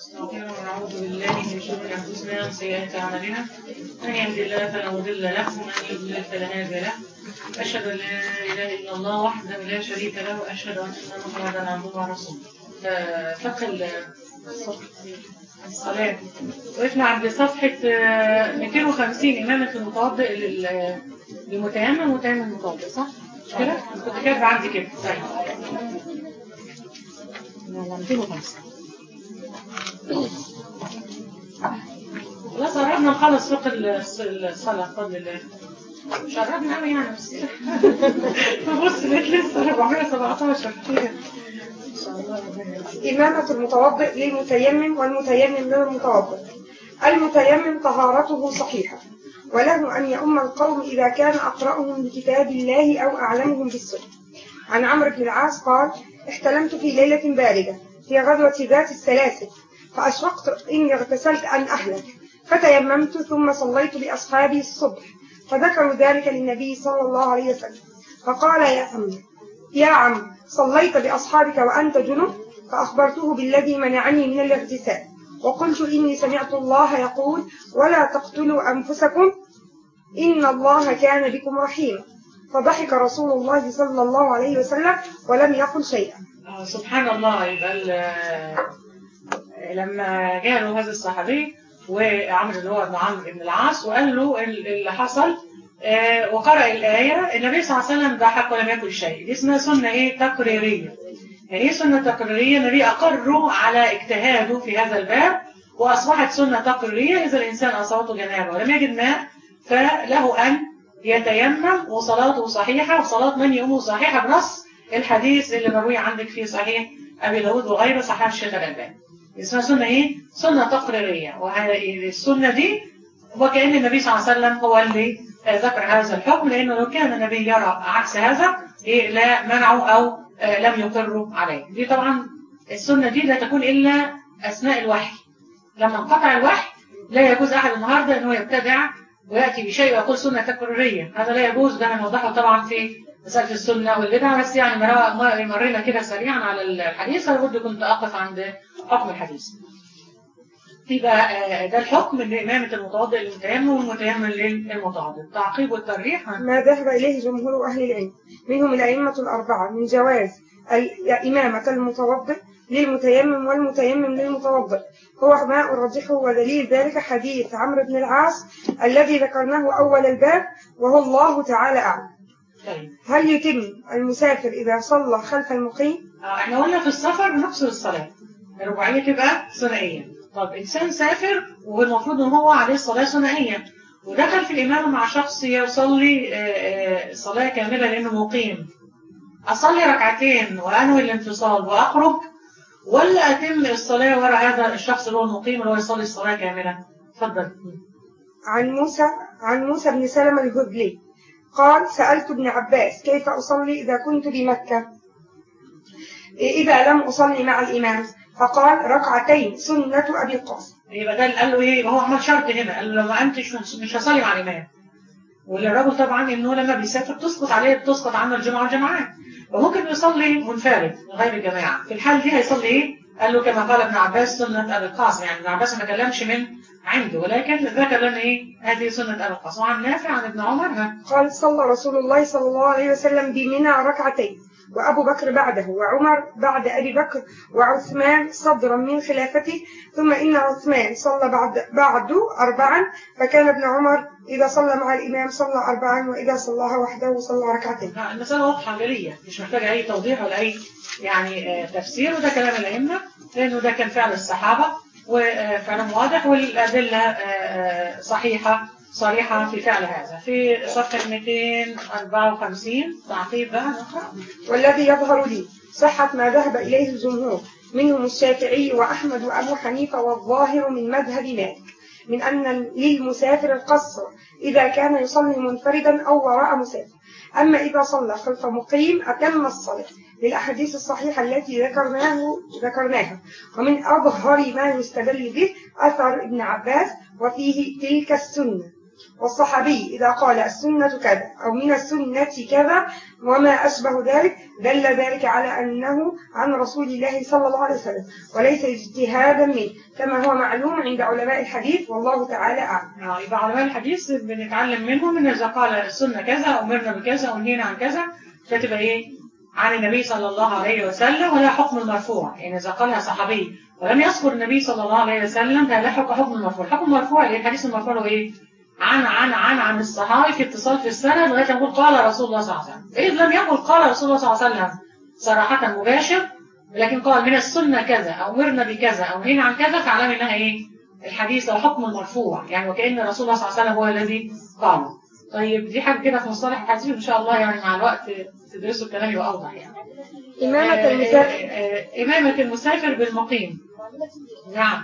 نستغفره ونعوذ بالله من شرور انفسنا ومن سيئات اعمالنا من يهد الله فلا مضل له ومن يضلل فلا هادي له اشهد ان لا اله الا الله وحده لا شريك له واشهد ان محمدا عبده ورسوله آه، فقه ال- الصلاه وقفنا عند صفحه آه، 250 امامه المتوضئ لل- للمتيمم ومتيمم المتوضئ صح؟ مش كده؟ كنت كاتبه عندي كده طيب يلا 250 خلاص قربنا نخلص فقه الص- الصلاة بفضل الله مش قربنا قوي يعني بس ببص لقيت لسه 417 خير ان شاء الله ربنا يستر. إمامة المتوضئ للمتيمم والمتيمم للمتوضئ المتيمم طهارته صحيحة وله أن يؤم القوم إذا كان أقرأهم بكتاب الله أو أعلمهم بالسنة عن عمرو بن العاص قال احتلمت في ليلة باردة في غزوة ذات السلاسل فأشفقت إني اغتسلت أن أهلك فتيممت ثم صليت بأصحابي الصبح فذكروا ذلك للنبي صلى الله عليه وسلم فقال يا عم يا عم صليت بأصحابك وأنت جنب فأخبرته بالذي منعني من الاغتسال وقلت إني سمعت الله يقول ولا تقتلوا أنفسكم إن الله كان بكم رحيما فضحك رسول الله صلى الله عليه وسلم ولم يقل شيئا آه، سبحان الله يبقى ال- لما جاء له هذا الصحابي وعمرو اللي هو ابن عمرو بن العاص وقال له ال- اللي حصل آه، وقرأ الآية النبي صلى الله عليه وسلم ضحك ولم يقل شيء دي اسمها سنة ايه تقريرية يعني ايه سنة تقريرية النبي أقر على اجتهاده في هذا الباب وأصبحت سنة تقريرية إذا الإنسان أصابته جنابة ولم يجد ماء فله أن يتيمم وصلاته صحيحة وصلاة من يؤمه صحيحة بنص الحديث اللي مروي عندك في صحيح أبي داود وغيره صحيح الشيخ الألباني اسمها سنة إيه؟ سنة تقريرية وهذه السنة دي وكأن النبي صلى الله عليه وسلم هو اللي آه، ذكر هذا الحكم لأنه لو كان النبي يرى عكس هذا إيه لا منعه أو آه، لم يقروا عليه دي طبعا السنة دي لا تكون إلا أثناء الوحي لما انقطع الوحي لا يجوز أحد النهاردة أنه يبتدع ويأتي بشيء ويقول سنة تكررية هذا لا يجوز ده هنوضحه طبعا في مسألة السنة والبدع بس يعني مرا- مر- مرينا كده سريعا على الحديث لابد كنت أقف عند حكم الحديث يبقى آه، ده الحكم لإمامة المتوضئ للمتيمم والمتيمم للمتوضئ التعقيب والترجيح عن ما ذهب إليه جمهور أهل العلم منهم الأئمة الأربعة من جواز ال- إمامة المتوضئ للمتيمم والمتيمم للمتوضئ هو ما أرجحه ودليل ذلك حديث عمرو بن العاص الذي ذكرناه أول الباب وهو الله تعالى أعلم طيب هل يتم المسافر إذا صلى خلف المقيم آه، احنا قلنا في السفر نقصر الصلاة الرباعية تبقى ثنائية طب إنسان سافر والمفروض إن هو عليه الصلاة ثنائية ودخل في الإمامة مع شخص يصلي آه، آه، صلاة كاملة لأنه مقيم أصلي ركعتين وأنوي الانفصال وأخرج ولا أتم الصلاة ورا هذا الشخص اللي هو المقيم اللي هو يصلي الصلاة كاملة اتفضل عن موسى عن موسى بن سلمة الهذلي قال سألت ابن عباس كيف أصلي إذا كنت بمكة إذا لم أصلي مع الإمام فقال ركعتين سنة أبي القاسم يبقى ده اللي قال له ايه يبقى هو عمل شرط هنا قال له لو ما انتش مش هصلي مع الامام والراجل طبعا انه لما بيسافر تسقط عليه تسقط عنه الجمعه والجماعات وممكن يصلي منفرد غير الجماعه في الحال دي هيصلي ايه قال له كما قال ابن عباس سنه ابي القاسم يعني ابن عباس ما كلمش من عنده ولكن ذكر لنا ايه هذه سنه ابي القاسم وعن نافع عن ابن عمر ها قال صلى رسول الله صلى الله عليه وسلم بمنى ركعتين وأبو بكر بعده وعمر بعد أبي بكر وعثمان صدرا من خلافته ثم إن عثمان صلى بعد بعد أربعا فكان ابن عمر إذا صلى مع الإمام صلى أربعا وإذا صلاها وحده صلى ركعتين ها، المسألة واضحة جلية مش محتاجة أي توضيح ولا أي يعني آه، تفسير وده كلام الأئمة لأنه ده كان فعل الصحابة وفعلهم واضح والأدلة آه، آه، صحيحة صريحة في فعل هذا في صفحة 254 تعقيب بقى نقرأ والذي يظهر لي صحة ما ذهب إليه الجمهور منهم الشافعي وأحمد وأبو حنيفة والظاهر من مذهب مالك من أن للمسافر القصر إذا كان يصلي منفردا أو وراء مسافر أما إذا صلى خلف مقيم أتم الصلاة للأحاديث الصحيحة التي ذكرناه ذكرناها ومن أظهر ما يستدل به أثر ابن عباس وفيه تلك السنة والصحابي إذا قال السنة كذا أو من السنة كذا وما أشبه ذلك دل ذلك على أنه عن رسول الله صلى الله عليه وسلم وليس اجتهادا منه كما هو معلوم عند علماء الحديث والله تعالى أعلم آه، يبقى علماء الحديث بنتعلم منهم ان اذا قال السنه كذا امرنا بكذا ونهينا عن كذا فتبقى ايه عن النبي صلى الله عليه وسلم ولا حكم المرفوع يعني اذا قالها صحابي ولم يذكر النبي صلى الله عليه وسلم فلا حكم حكم المرفوع الحكم المرفوع ايه الحديث المرفوع هو ايه عن عن عن عن الصحابي في اتصال في السند لغايه ما يقول قال رسول الله صلى الله عليه وسلم اذ لم يقل قال رسول الله صلى الله عليه وسلم صراحه مباشر لكن قال من السنه كذا او امرنا بكذا او نهينا عن كذا فاعلم انها ايه الحديث الحكم المرفوع يعني وكأن رسول الله صلى الله عليه وسلم هو الذي قال طيب دي حاجة كده في مصطلح الحديث إن شاء الله يعني مع الوقت تدرسوا الكلام يبقى أوضح يعني إمامة آه، المسافر آه، آه، إمامة المسافر بالمقيم نعم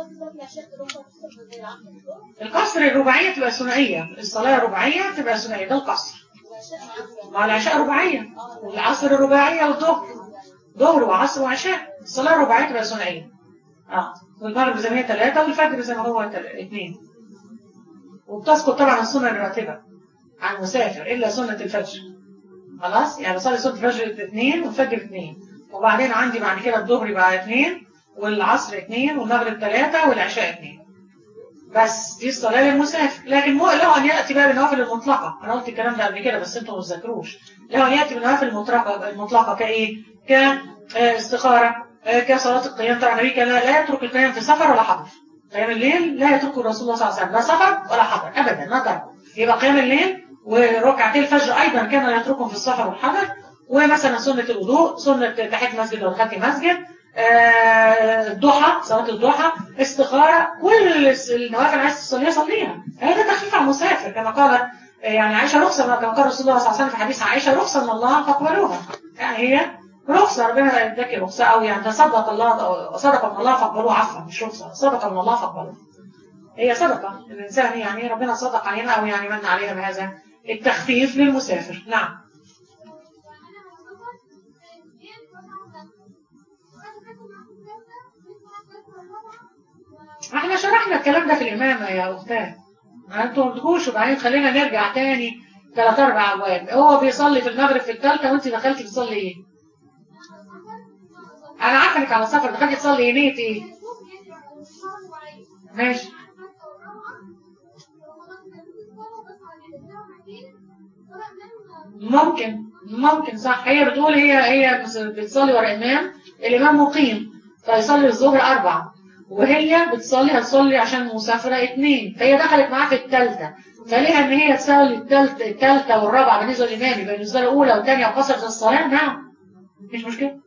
القصر الرباعية تبقى ثنائية الصلاة الرباعية تبقى ثنائية ده القصر مع العشاء رباعية والعصر الرباعية والظهر ظهر وعصر وعشاء الصلاة الرباعية تبقى ثنائية اه والمغرب زي ما هي ثلاثة والفجر زي ما هو تل- اثنين وبتسقط طبعا السنة الراتبة عن المسافر إلا سنة الفجر خلاص يعني بصلي سنة الفجر اثنين والفجر اثنين وبعدين عندي بعد كده الظهر يبقى اثنين والعصر اثنين والمغرب ثلاثة والعشاء اثنين بس دي الصلاة للمسافر لكن مو له أن يأتي بقى بالنوافل المطلقة أنا قلت الكلام ده قبل كده بس أنتم ما تذكروش له أن يأتي بالنوافل المطلقة المطلقة كإيه؟ كاستخارة كصلاة القيام طبعا النبي كان لا لا يترك القيام في سفر ولا حضر قيام الليل لا يتركه الرسول صلى الله عليه وسلم لا سفر ولا حضر أبدا ما تركه يبقى قيام الليل وركعتي الفجر أيضا كان لا يتركهم في السفر والحضر ومثلا سنة الوضوء سنة تحية المسجد لو دخلت مسجد آه، الضحى صلاة الضحى استخارة كل الس- النوافل عايز تصليها صليها هذا تخفيف على المسافر كما قال آه، يعني عائشة رخصة كما قال رسول الله صلى الله عليه وسلم في حديث عائشة رخصة من الله فاقبلوها يعني هي رخصة ربنا يديك رخصة أو يعني تصدق الله أو صدقة من الله فاقبلوه عفوا مش رخصة صدقة من الله فاقبلوه هي صدقة الإنسان يعني ربنا صدق علينا أو يعني من علينا بهذا التخفيف للمسافر نعم احنا شرحنا الكلام ده في الإمامة يا أختان ما انتوا ما تجوش وبعدين خلينا نرجع تاني ثلاث أربع أبواب هو بيصلي في المغرب في الثالثة وأنت دخلتي بتصلي إيه؟ أنا عارفة إنك على سفر دخلتي تصلي إيه نية إيه؟ ماشي ممكن ممكن صح هي بتقول هي هي بس- بتصلي ورا إمام الإمام مقيم فيصلي الظهر أربعة وهي بتصلي هتصلي عشان مسافرة اتنين فهي دخلت معاه في التالتة فليها ان هي تصلي التالتة, التالتة والرابعة بالنسبة للإمام يبقى بالنسبة له الأولى والثانية وقصرت الصلاة نعم مفيش مشكلة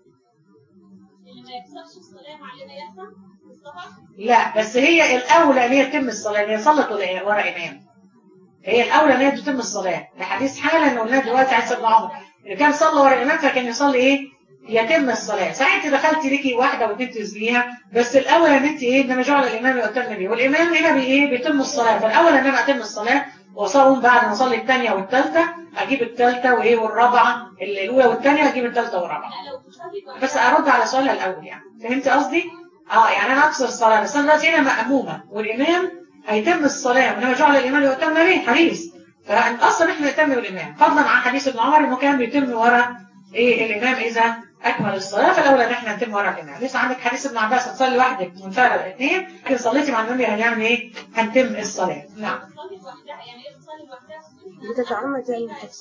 لا بس هي الأولى ان هي تتم الصلاة ان هي صلت ولا- ورا إمام هي الأولى ان هي تتم الصلاة لحديث حالا ان قلنا دلوقتي عن سيدنا عمر اللي كان صلى ورا الإمام فكان يصلي ايه يتم الصلاة ساعات دخلتي ليكي واحدة واثنين تسجليها بس الأول ان انت ايه انما جعل الإمام يؤتم به والإمام هنا بايه بيتم الصلاة فالأول ان انا أتم الصلاة وصوم بعد ما اصلي الثانية والثالثة اجيب الثالثة وايه والرابعة الاولى والثانية اجيب الثالثة والرابعة بس ارد على سؤالها الاول يعني فهمت قصدي اه يعني انا اقصر الصلاة بس انا دلوقتي هنا مأمومة والإمام هيتم الصلاة وانما جعل الإمام يؤتم به حديث فالاصل احنا نهتم بالإمام فضلا عن حديث ابن عمر انه كان بيتم ورا ايه الإمام إذا أكمل الصلاة فالأولى إن احنا نتم ورا الإمام لسه عندك حديث ابن عباس تصلي لوحدك منفرد اثنين لكن صليتي مع النبي هنعمل ايه؟ هنتم الصلاة نعم بتتعمد يعني التكسير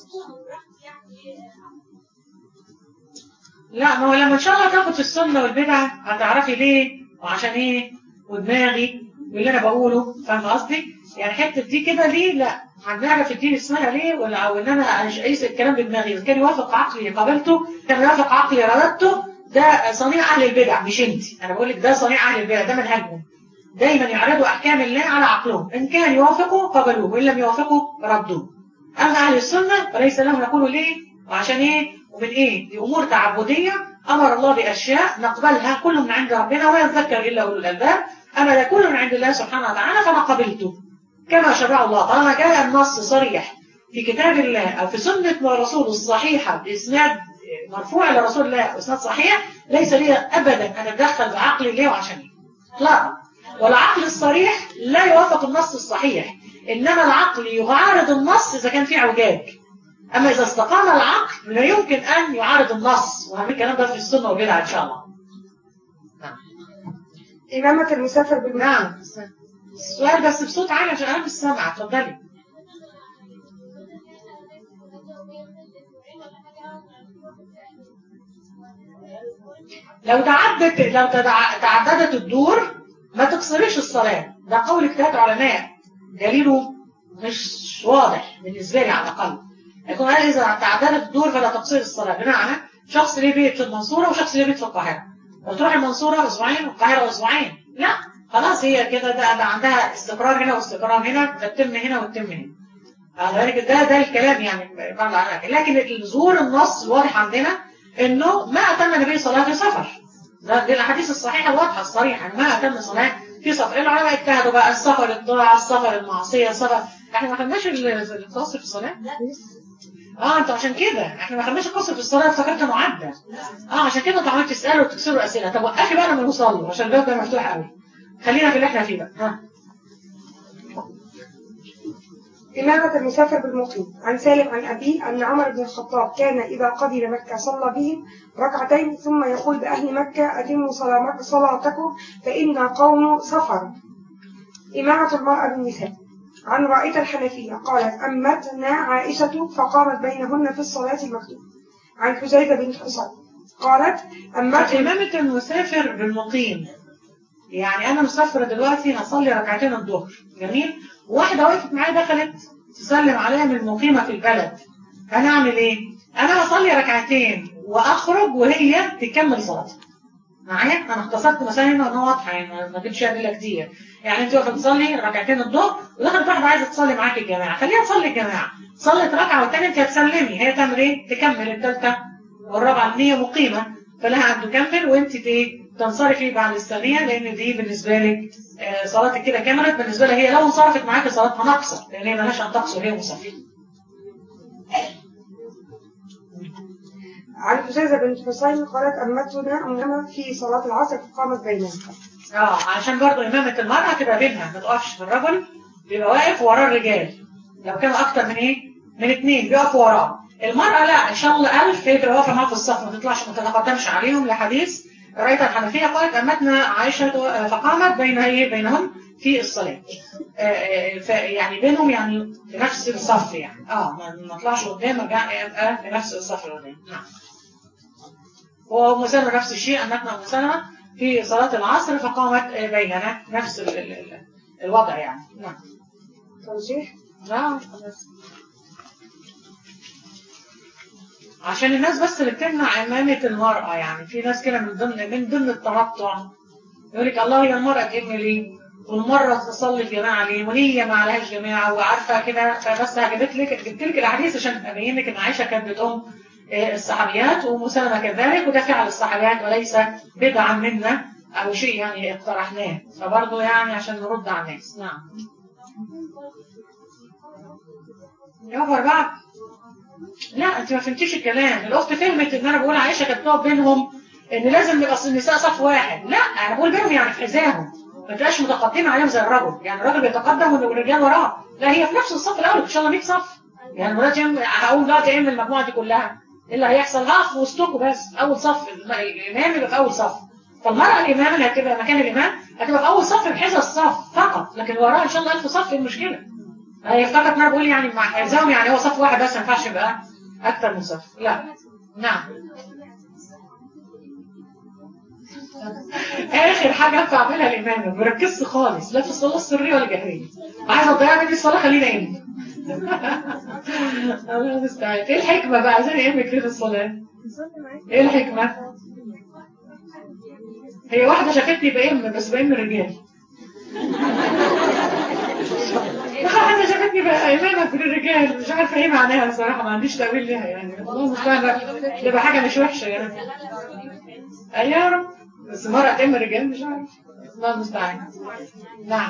لا ما هو لما ان شاء الله تاخد في السنة والبدعة هتعرفي ليه وعشان ايه ودماغي واللي انا بقوله فاهم قصدي يعني حته دي كده ليه لا هنعرف الدين اسمها ليه ولا او ان انا اقيس الكلام بدماغي إذا كان يوافق عقلي قابلته كان يوافق عقلي رددته ده صنيع اهل البدع مش انت انا بقول لك ده صنيع اهل البدع ده منهجهم دايما يعرضوا احكام الله على عقلهم ان كان يوافقوا قبلوه وان لم يوافقوا ردوه اما اهل السنه فليس لهم يقولوا ليه وعشان ايه ومن ايه دي امور تعبديه امر الله باشياء نقبلها كل من عند ربنا ولا يذكر الا اولو الالباب اما ده كل من عند الله سبحانه وتعالى فانا قبلته كما شرع الله طالما جاء النص صريح في كتاب الله او في سنه الرسول الصحيحه باسناد مرفوع الى رسول الله واسناد صحيح ليس لي ابدا ان اتدخل بعقلي ليه وعشان ايه لا والعقل الصريح لا يوافق النص الصحيح انما العقل يعارض النص اذا كان فيه اعوجاج اما اذا استقام العقل لا يمكن ان يعارض النص وهنعمل الكلام ده في السنه والبدعه ان شاء الله إمامة المسافر بالمسجد نعم السؤال بس بصوت عالي عشان انا مش سامعه اتفضلي لو تعدت لو تدع- تعددت الدور ما تقصريش الصلاة ده قول اجتهاد علماء دليله مش واضح بالنسبة لي على الأقل يكون قال إذا تعددت الدور فلا تقصير الصلاة بمعنى شخص ليه بيت في المنصورة وشخص ليه بيت في القاهرة وتروح المنصورة أسبوعين والقاهرة أسبوعين لا خلاص هي كده ده, ده عندها استقرار هنا واستقرار هنا ده تتم هنا وتتم هنا على ذلك ده ده الكلام يعني بعض العلماء لكن ظهور النص الواضح عندنا انه ما اتم النبي صلاه في سفر ده دي الاحاديث الصحيحه الواضحه الصريحه ما اتم صلاه في سفر العلماء اجتهدوا بقى السفر الطاعه السفر المعصيه السفر احنا ما خدناش ال- القصر في الصلاه اه انتوا عشان كده احنا ما خدناش القصر في الصلاه افتكرت معدل اه عشان كده انتوا عمالين تسالوا وتكسروا اسئله طب وقفي بقى لما نوصل عشان الباب ده مفتوح قوي خلينا في اللي احنا فيه بقى ها إمامة المسافر بالمقيم عن سالم عن أبيه أن عمر بن الخطاب كان إذا قدم مكة صلى بهم ركعتين ثم يقول بأهل مكة أتموا صلا- صلاتكم فإنا قوم سفر إمامة المرأة بالنساء عن رائدة الحنفية قالت أمتنا عائشة فقامت بينهن في الصلاة المكتوبة عن حزيفة بنت حصين قالت أمت إمامة المسافر بالمقيم يعني أنا مسافرة دلوقتي هصلي ركعتين الظهر جميل واحدة وقفت معايا دخلت تسلم عليها من المقيمة في البلد هنعمل إيه؟ أنا هصلي ركعتين وأخرج وهي تكمل صلاتها معايا أنا اختصرت مثلا هنا أنا واضحة يعني ما- ما جبتش أدلة كتير يعني أنت واقفة تصلي ركعتين الظهر ودخلت واحدة عايزة تصلي معاك الجماعة خليها تصلي الجماعة صلت ركعة والتانية أنت هتسلمي هي تعمل إيه؟ تكمل الثالثة والرابعة ان هي مقيمة فلها أن تكمل وانت ايه تنصرفي بعد الثانية لأن دي بالنسبة لك آه، صلاتك كده كملت بالنسبة لها هي لو انصرفت معاك صلاتها ناقصة لأن هي مالهاش أن تقصر هي مسافرة عن حزيزة بنت حسين قالت أمتنا أمنا في صلاة العصر فقامت بيننا اه عشان برضو إمامة المرأة تبقى بينها ما تقفش في الرجل بيبقى واقف وراه الرجال لو كانوا أكتر من إيه؟ من اتنين بيقفوا وراه المرأة لا إن شاء الله ألف هي تبقى واقفة معاه في الصف ما تطلعش ما تتقدمش عليهم لحديث رأيت الحنفية قالت أمتنا عائشة فقامت بين إيه بينهم في الصلاة آه، آه، ف- يعني بينهم يعني في نفس الصف يعني اه ما ما نطلعش قدام ارجع يبقى في نفس الصف اللي قدام نعم وأم سلمة نفس الشيء أنتنا أم سلمة في صلاة العصر فقامت آه، بيننا نفس ال- ال- ال- الوضع يعني نعم ترجيح نعم عشان الناس بس اللي بتمنع إمامة المرأة يعني في ناس كده من ضمن من ضمن التنطع يقول لك الله هي المرأة تهم ليه والمرة تصلي الجماعة ليه وهي ما عليهاش جماعة وعارفة كده فبس جبت لك جبت لك الأحاديث عشان أبين لك إن عائشة كانت بتقوم آه، الصحابيات وأم سلمة كذلك وده فعل الصحابيات وليس بدعا منا أو شيء يعني اقترحناه فبرضه يعني عشان نرد على الناس نعم يوفر بعض لا انت ما فهمتيش الكلام الاخت فهمت ان انا بقول عائشه كانت بتقف بينهم ان لازم يبقى النساء صف واحد لا انا بقول بينهم يعني في حذاهم ما تبقاش متقدمه عليهم زي الرجل يعني الراجل بيتقدم والرجال وراه لا هي في نفس الصف الاول ان شاء الله 100 صف يعني دلوقتي يم- هقوم دلوقتي اعمل المجموعه دي كلها ايه اللي هيحصل هقف في وسطكم بس اول صف الم- الامام يبقى في اول صف فالمرأة الإمام اللي هتبقى مكان الإمام هتبقى في أول صف بحذا الصف فقط لكن وراها إن شاء الله ألف صف إيه المشكلة؟ هي افتكرت ان انا بقول يعني مع حزام يعني هو صف واحد بس ما ينفعش يبقى اكتر من صف لا نعم اخر حاجه ينفع اعملها الامام ما بركزش خالص لا في الصلاه السريه ولا الجهريه عايزه تضيع مني الصلاه خليني انام الله المستعان ايه الحكمه بقى عايزين يهمك ليه في الصلاه ايه الحكمه هي واحده شافتني بام بس بام الرجال واحدة شافتني بقى إمامة في الرجال مش عارفة إيه معناها بصراحة ما عنديش تأويل ليها يعني والله المستعان تبقى حاجة مش وحشة يعني أي يا رب بس مرة تم الرجال مش عارف الله المستعان نعم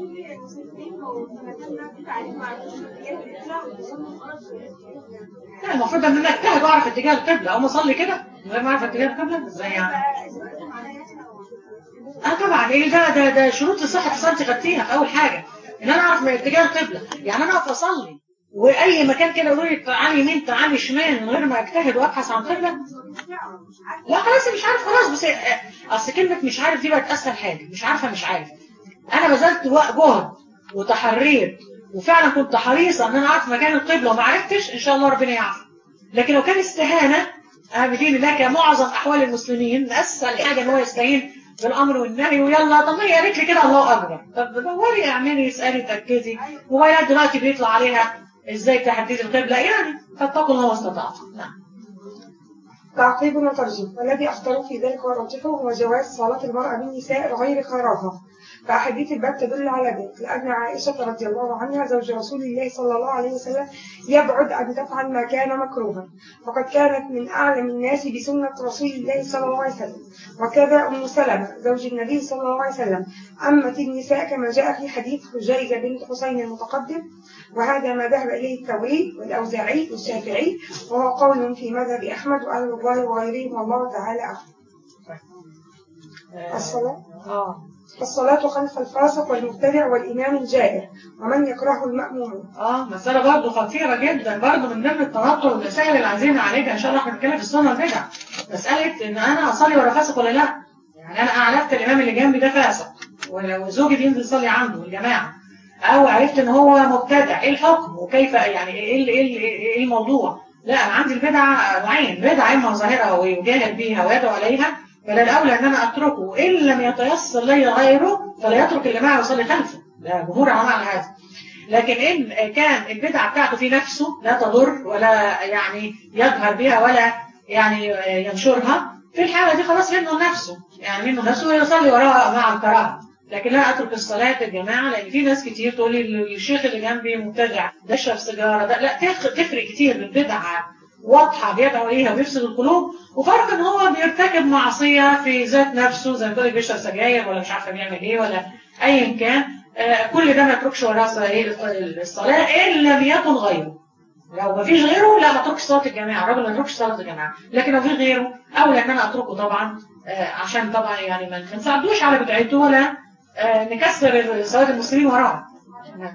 لا المفروض ان انا اجتهد واعرف اتجاه القبلة اقوم اصلي كده من غير ما اعرف اتجاه القبلة ازاي يعني اه طبعا ايه ده ده ده شروط صحة الصلاة انت خدتيها في اول حاجة ان انا اعرف من اتجاه القبله يعني انا اقف اصلي واي مكان كده يقولوا لي تعالي يمين تعالي شمال من غير ما اجتهد وابحث عن قبله لا خلاص مش عارف خلاص بس اصل كلمه مش عارف دي بقت اسهل حاجه مش عارفه مش عارف انا بذلت وقت جهد وتحريت وفعلا كنت حريصه ان انا اعرف مكان القبله وما عرفتش ان شاء الله ربنا يعفو لكن لو كان استهانه انا بدين الله كمعظم احوال المسلمين اسهل حاجه ان هو يستهين بالامر والنهي ويلا طب ما هي قالت لي كده الله اكبر طب دوري اعملي اسالي تركزي موبايلات دلوقتي بيطلع عليها ازاي تحديد القبله يعني فاتقوا الله ما استطعتم نعم تعقيب وترجيح والذي أختار في ذلك ورجحه هو جواز صلاة المرأة بالنساء غير خيرها فأحاديث الباب تدل على ذلك لأن عائشة رضي الله عنها زوج رسول الله صلى الله عليه وسلم يبعد أن تفعل ما كان مكروها وقد كانت من أعلم الناس بسنة رسول الله صلى الله عليه وسلم وكذا أم سلمة زوج النبي صلى الله عليه وسلم أمة النساء كما جاء في حديث حجيجة بنت حسين المتقدم وهذا ما ذهب إليه الثوري والأوزاعي والشافعي وهو قول في مذهب أحمد وأهل الله وغيرهم والله تعالى أعلم الصلاة اه الصلاة خلف الفاسق والمبتدع والإمام الجائر ومن يكره المأموم اه مسألة برضه خطيرة جدا برضه من ضمن التنطع والمسائل اللي عايزين نعالجها ان شاء الله احنا بنتكلم في السنة والبدع مسألة ان انا اصلي ورا فاسق ولا لا يعني انا اعرفت الامام اللي جنبي ده فاسق وزوجي بينزل يصلي عنده الجماعة او عرفت ان هو مبتدع ايه الحكم وكيف يعني ايه ال- ايه ال- ايه الموضوع لا انا عندي البدع نوعين بدعة اما ظاهرها ويجاهد بيها ويدعو عليها فلا الاولى ان انا اتركه ان لم يتيسر لي غيره فلا يترك الجماعة ويصلي خلفه ده جمهور علماء على هذا لكن ان كان البدعة بتاعته في نفسه لا تضر ولا يعني يجهر بها ولا يعني ينشرها في الحالة دي خلاص منه لنفسه يعني منه لنفسه ويصلي وراها مع الكراهه لكن لا اترك الصلاة الجماعة لان في ناس كتير تقول لي الشيخ اللي جنبي مبتدع ده يشرب سيجارة ده لا تفرق تفرق كتير من بدعة واضحة بيدعو إليها وبيفسد القلوب وفرق ان هو بيرتكب معصية في ذات نفسه زي ما تقول بيشرب سجاير ولا مش عارفة بيعمل ايه ولا ايا كان آه كل ده ما يتركش وراه الصلاة ان لم يكن غيره لو ما فيش غيره لا ما اتركش صلاة الجماعة الراجل ما يتركش صلاة الجماعة لكن لو في غيره اولى ان انا اتركه طبعا آه عشان طبعا يعني ما نساعدوش على بدعته ولا آه نكسر صلاة المسلمين وراه نعم.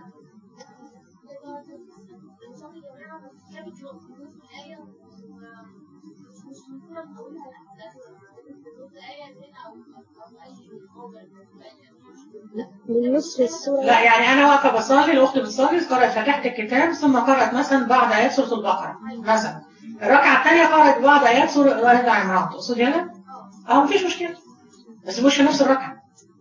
من نصف السورة لا يعني انا واقفه بصلي الاخت بتصلي قرات فتحت الكتاب ثم قرات مثلا بعض ايات سوره البقره مثلا الركعه الثانيه قرات بعض ايات سوره ال عمران تقصدي انا اه مفيش مشكله بس مش في نفس الركعه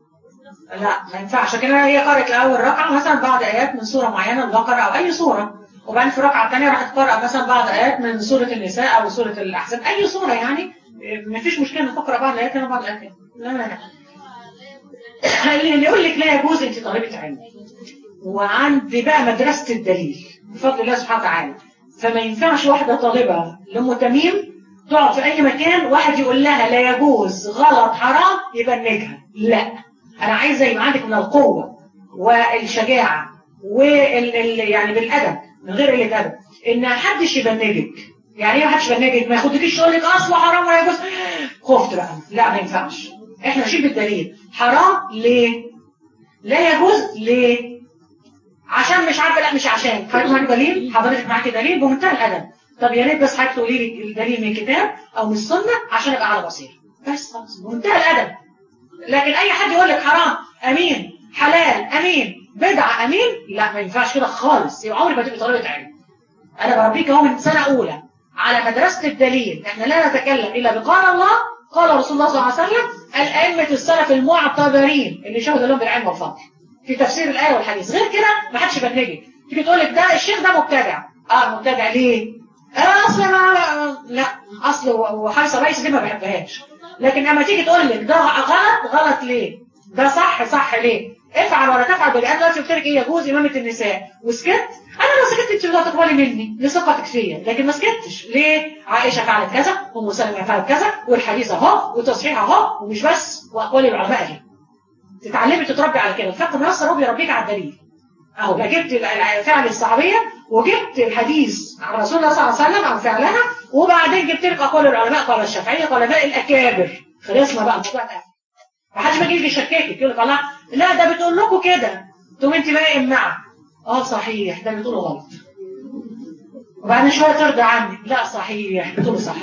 لا ما ينفعش لكن هي قرات الاول ركعه مثلا بعض ايات من سوره معينه البقره او اي سوره وبعدين في الركعه الثانيه راحت تقرا مثلا بعض ايات من سوره النساء او سوره الاحزاب اي سوره يعني مفيش مشكله ان تقرا بعض الايات هنا بعض الايات هنا لا مانع اللي يقول لك لا يجوز انت طالبة علم وعندي بقى مدرسة الدليل بفضل الله سبحانه وتعالى فما ينفعش واحدة طالبة لأم تميم تقعد في أي مكان واحد يقول لها لا يجوز غلط حرام يبنجها لا أنا عايزة يبقى عندك من القوة والشجاعة وال ال- يعني بالأدب من غير قلة أدب إن محدش يبنجك يعني ايه محدش يبنجك ما ياخدكيش يقول لك أصله حرام ولا يجوز خفت بقى لا ما ينفعش احنا نشيل بالدليل حرام ليه لا يجوز ليه عشان مش عارفه لا مش عشان حضرتك معاك دليل حضرتك معاك دليل بمنتهى الادب طب يا ريت بس حضرتك تقولي لي الدليل من الكتاب او من السنه عشان ابقى على بصيره بس خلاص بمنتهى الادب لكن اي حد يقول لك حرام امين حلال امين بدعه امين لا ما ينفعش كده خالص يبقى عمري ما تبقي طالبه علم انا بربيك اهو من سنه اولى على مدرسه الدليل احنا لا نتكلم الا بقال الله قال رسول الله صلى الله عليه وسلم الأئمة السلف المعتبرين اللي شهدوا لهم بالعلم والفضل في تفسير الآية والحديث غير كده ما حدش يبنجي تيجي تقول لك ده الشيخ ده مبتدع اه مبتدع ليه؟ آه اصل ما لا اصل وحارس الرئيس دي ما بحبهاش لكن اما تيجي تقول لك ده غلط غلط ليه؟ ده صح صح ليه؟ افعل ولا تفعل بالآيات دلوقتي قلت لك ايه يجوز إمامة النساء وسكت انا لو سكت انت لا تقبلي مني لثقتك فيا لكن ما سكتش ليه عائشه فعلت كذا ام سلمة فعلت كذا والحديث اهو وتصحيح اهو ومش بس واقوال العلماء اهي تتعلمي تتربي على كده الفقه ميسر هو بيربيك على الدليل اهو بقى جبت فعل الصحابيه وجبت الحديث عن رسول الله صلى الله عليه وسلم عن فعلها وبعدين جبت لك اقوال العلماء قال الشافعيه علماء الاكابر خلصنا بقى الموضوع ده ما حدش بقى يجي يشككك يقول لك الله لا ده بتقول لكم كده تقوم انت بقى امنعه اه صحيح ده اللي بتقوله غلط وبعدين شويه ترضى عني لا صحيح بتقوله صح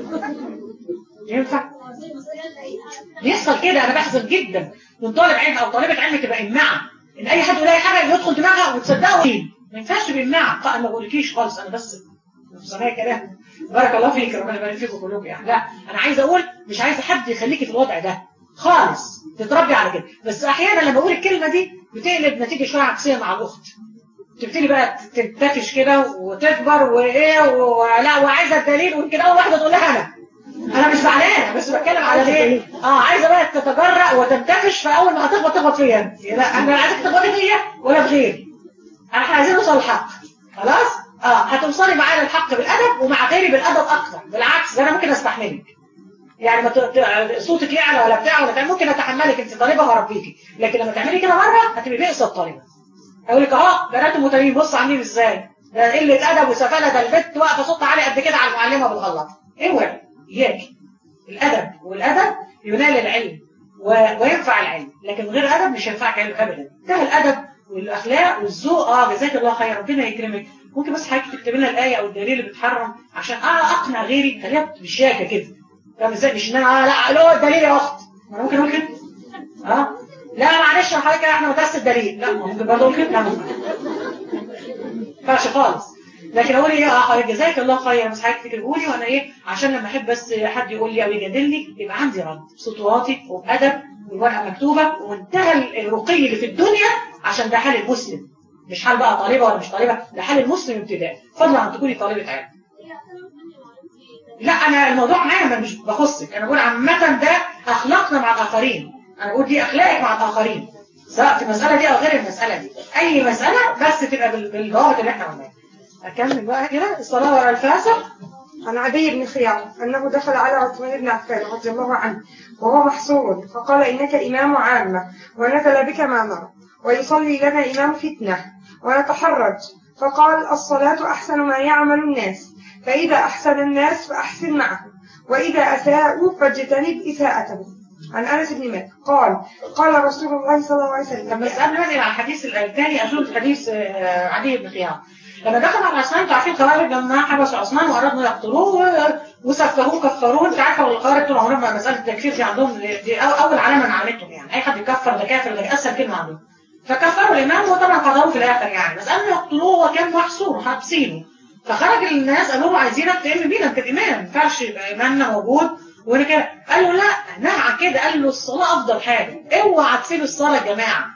ينفع بيحصل كده انا بحزن جدا من طالب علم او طالبه علم تبقى امنعه ان اي حد يقول اي حاجه يدخل دماغها وتصدقه وين ما ينفعش بيمنعها انا ما بقولكيش خالص انا بس سامعي كلام بارك الله فيك ربنا يبارك فيكم كلكم يعني لا انا عايزه اقول مش عايزه حد يخليكي في الوضع ده خالص تتربي على كده بس احيانا لما اقول الكلمه دي بتقلب نتيجه شويه عكسيه مع الاخت تبتدي بقى تنتفش كده وتكبر وايه ولا وعايزه الدليل ويمكن اول واحده تقول لها انا انا مش زعلانه بس بتكلم على ايه اه عايزه بقى تتجرأ وتنتفش فاول ما هتخبط تخبط فيا انت لا انا عايزك تخبطي فيا ولا بغيري احنا عايزين نوصل للحق خلاص اه هتوصلي معايا للحق بالادب ومع غيري بالادب اكتر بالعكس ده انا ممكن استحملك يعني ما ت... ت- صوتك يعلى ولا بتاع ولا بتاع ممكن اتحملك انت طالبه وهربيكي لكن لما تعملي كده مره هتبقي بئس الطالبه اقول لك اهو بنات المتدينين بص عاملين ازاي ده قله ادب وسفاله ده البت واقفه صوت عالي قد كده على المعلمه بتغلط اوعي اياكي الادب والادب ينال العلم و... وينفع العلم لكن من غير ادب مش هينفعك علم ابدا ده الادب والاخلاق والذوق اه جزاك الله خير ربنا يكرمك ممكن بس حضرتك تكتب لنا الايه او الدليل اللي بتحرم عشان اه اقنع غيري خليها بشياكه كده فاهم ازاي مش ان انا آه لا لا الدليل يا اخت ما انا ممكن اقول كده اه لا معلش يا حضرتك احنا مدرسه الدليل لا ما ممكن برضه اقول كده لا ما ينفعش خالص لكن اقول ايه اه حضرتك جزاك الله خير بس حضرتك تكتبه لي وانا ايه عشان لما احب بس حد يقول لي او يجادلني يبقى عندي رد بصوت واطي وبادب والورقه مكتوبه ومنتهى الرقي اللي في الدنيا عشان ده حال المسلم مش حال بقى طالبه ولا مش طالبه ده حال المسلم ابتداء فضلا عن تكوني طالبه علم لا انا الموضوع معايا أنا مش بخصك انا بقول عامه ده اخلاقنا مع الاخرين انا بقول دي اخلاقك مع الاخرين سواء في المساله دي او غير المساله دي اي مساله بس تبقى بال- بالضوابط اللي احنا قلناها اكمل بقى كده الصلاه ورا الفاسق عن عدي بن خيار أنه دخل على عثمان بن عفان رضي الله عنه وهو محصور فقال إنك إمام عامة ونزل بك ما نرى ويصلي لنا إمام فتنة ونتحرج فقال الصلاة أحسن ما يعمل الناس فإذا أحسن الناس فأحسن معهم وإذا أساءوا فاجتنب إساءتهم عن أنس بن مالك قال قال رسول الله صلى الله عليه طب وسلم بس قبل ما انقل على الحديث الثاني اشوف حديث آه، عدي بن خيار لما دخل على عثمان انتوا عارفين الخوارج لما حبسوا عثمان وارادوا يقتلوه و- وسفهوه كفروه انت عارفه الخوارج طول عمرهم مساله التكفير دي عندهم دي أو- اول علامه من علامتهم يعني اي حد يكفر ده كافر ده اسهل كلمه عندهم فكفروا الامام وطبعا قتلوه في الاخر يعني بس قبل ما يقتلوه هو كان محصور حابسينه فخرج الناس قالوا له عايزينك تأم بينا انت الامام ما ينفعش يبقى امامنا موجود وانا كده قال له لا نهى عن كده قال له الصلاه افضل حاجه اوعى تسيبوا الصلاه يا جماعه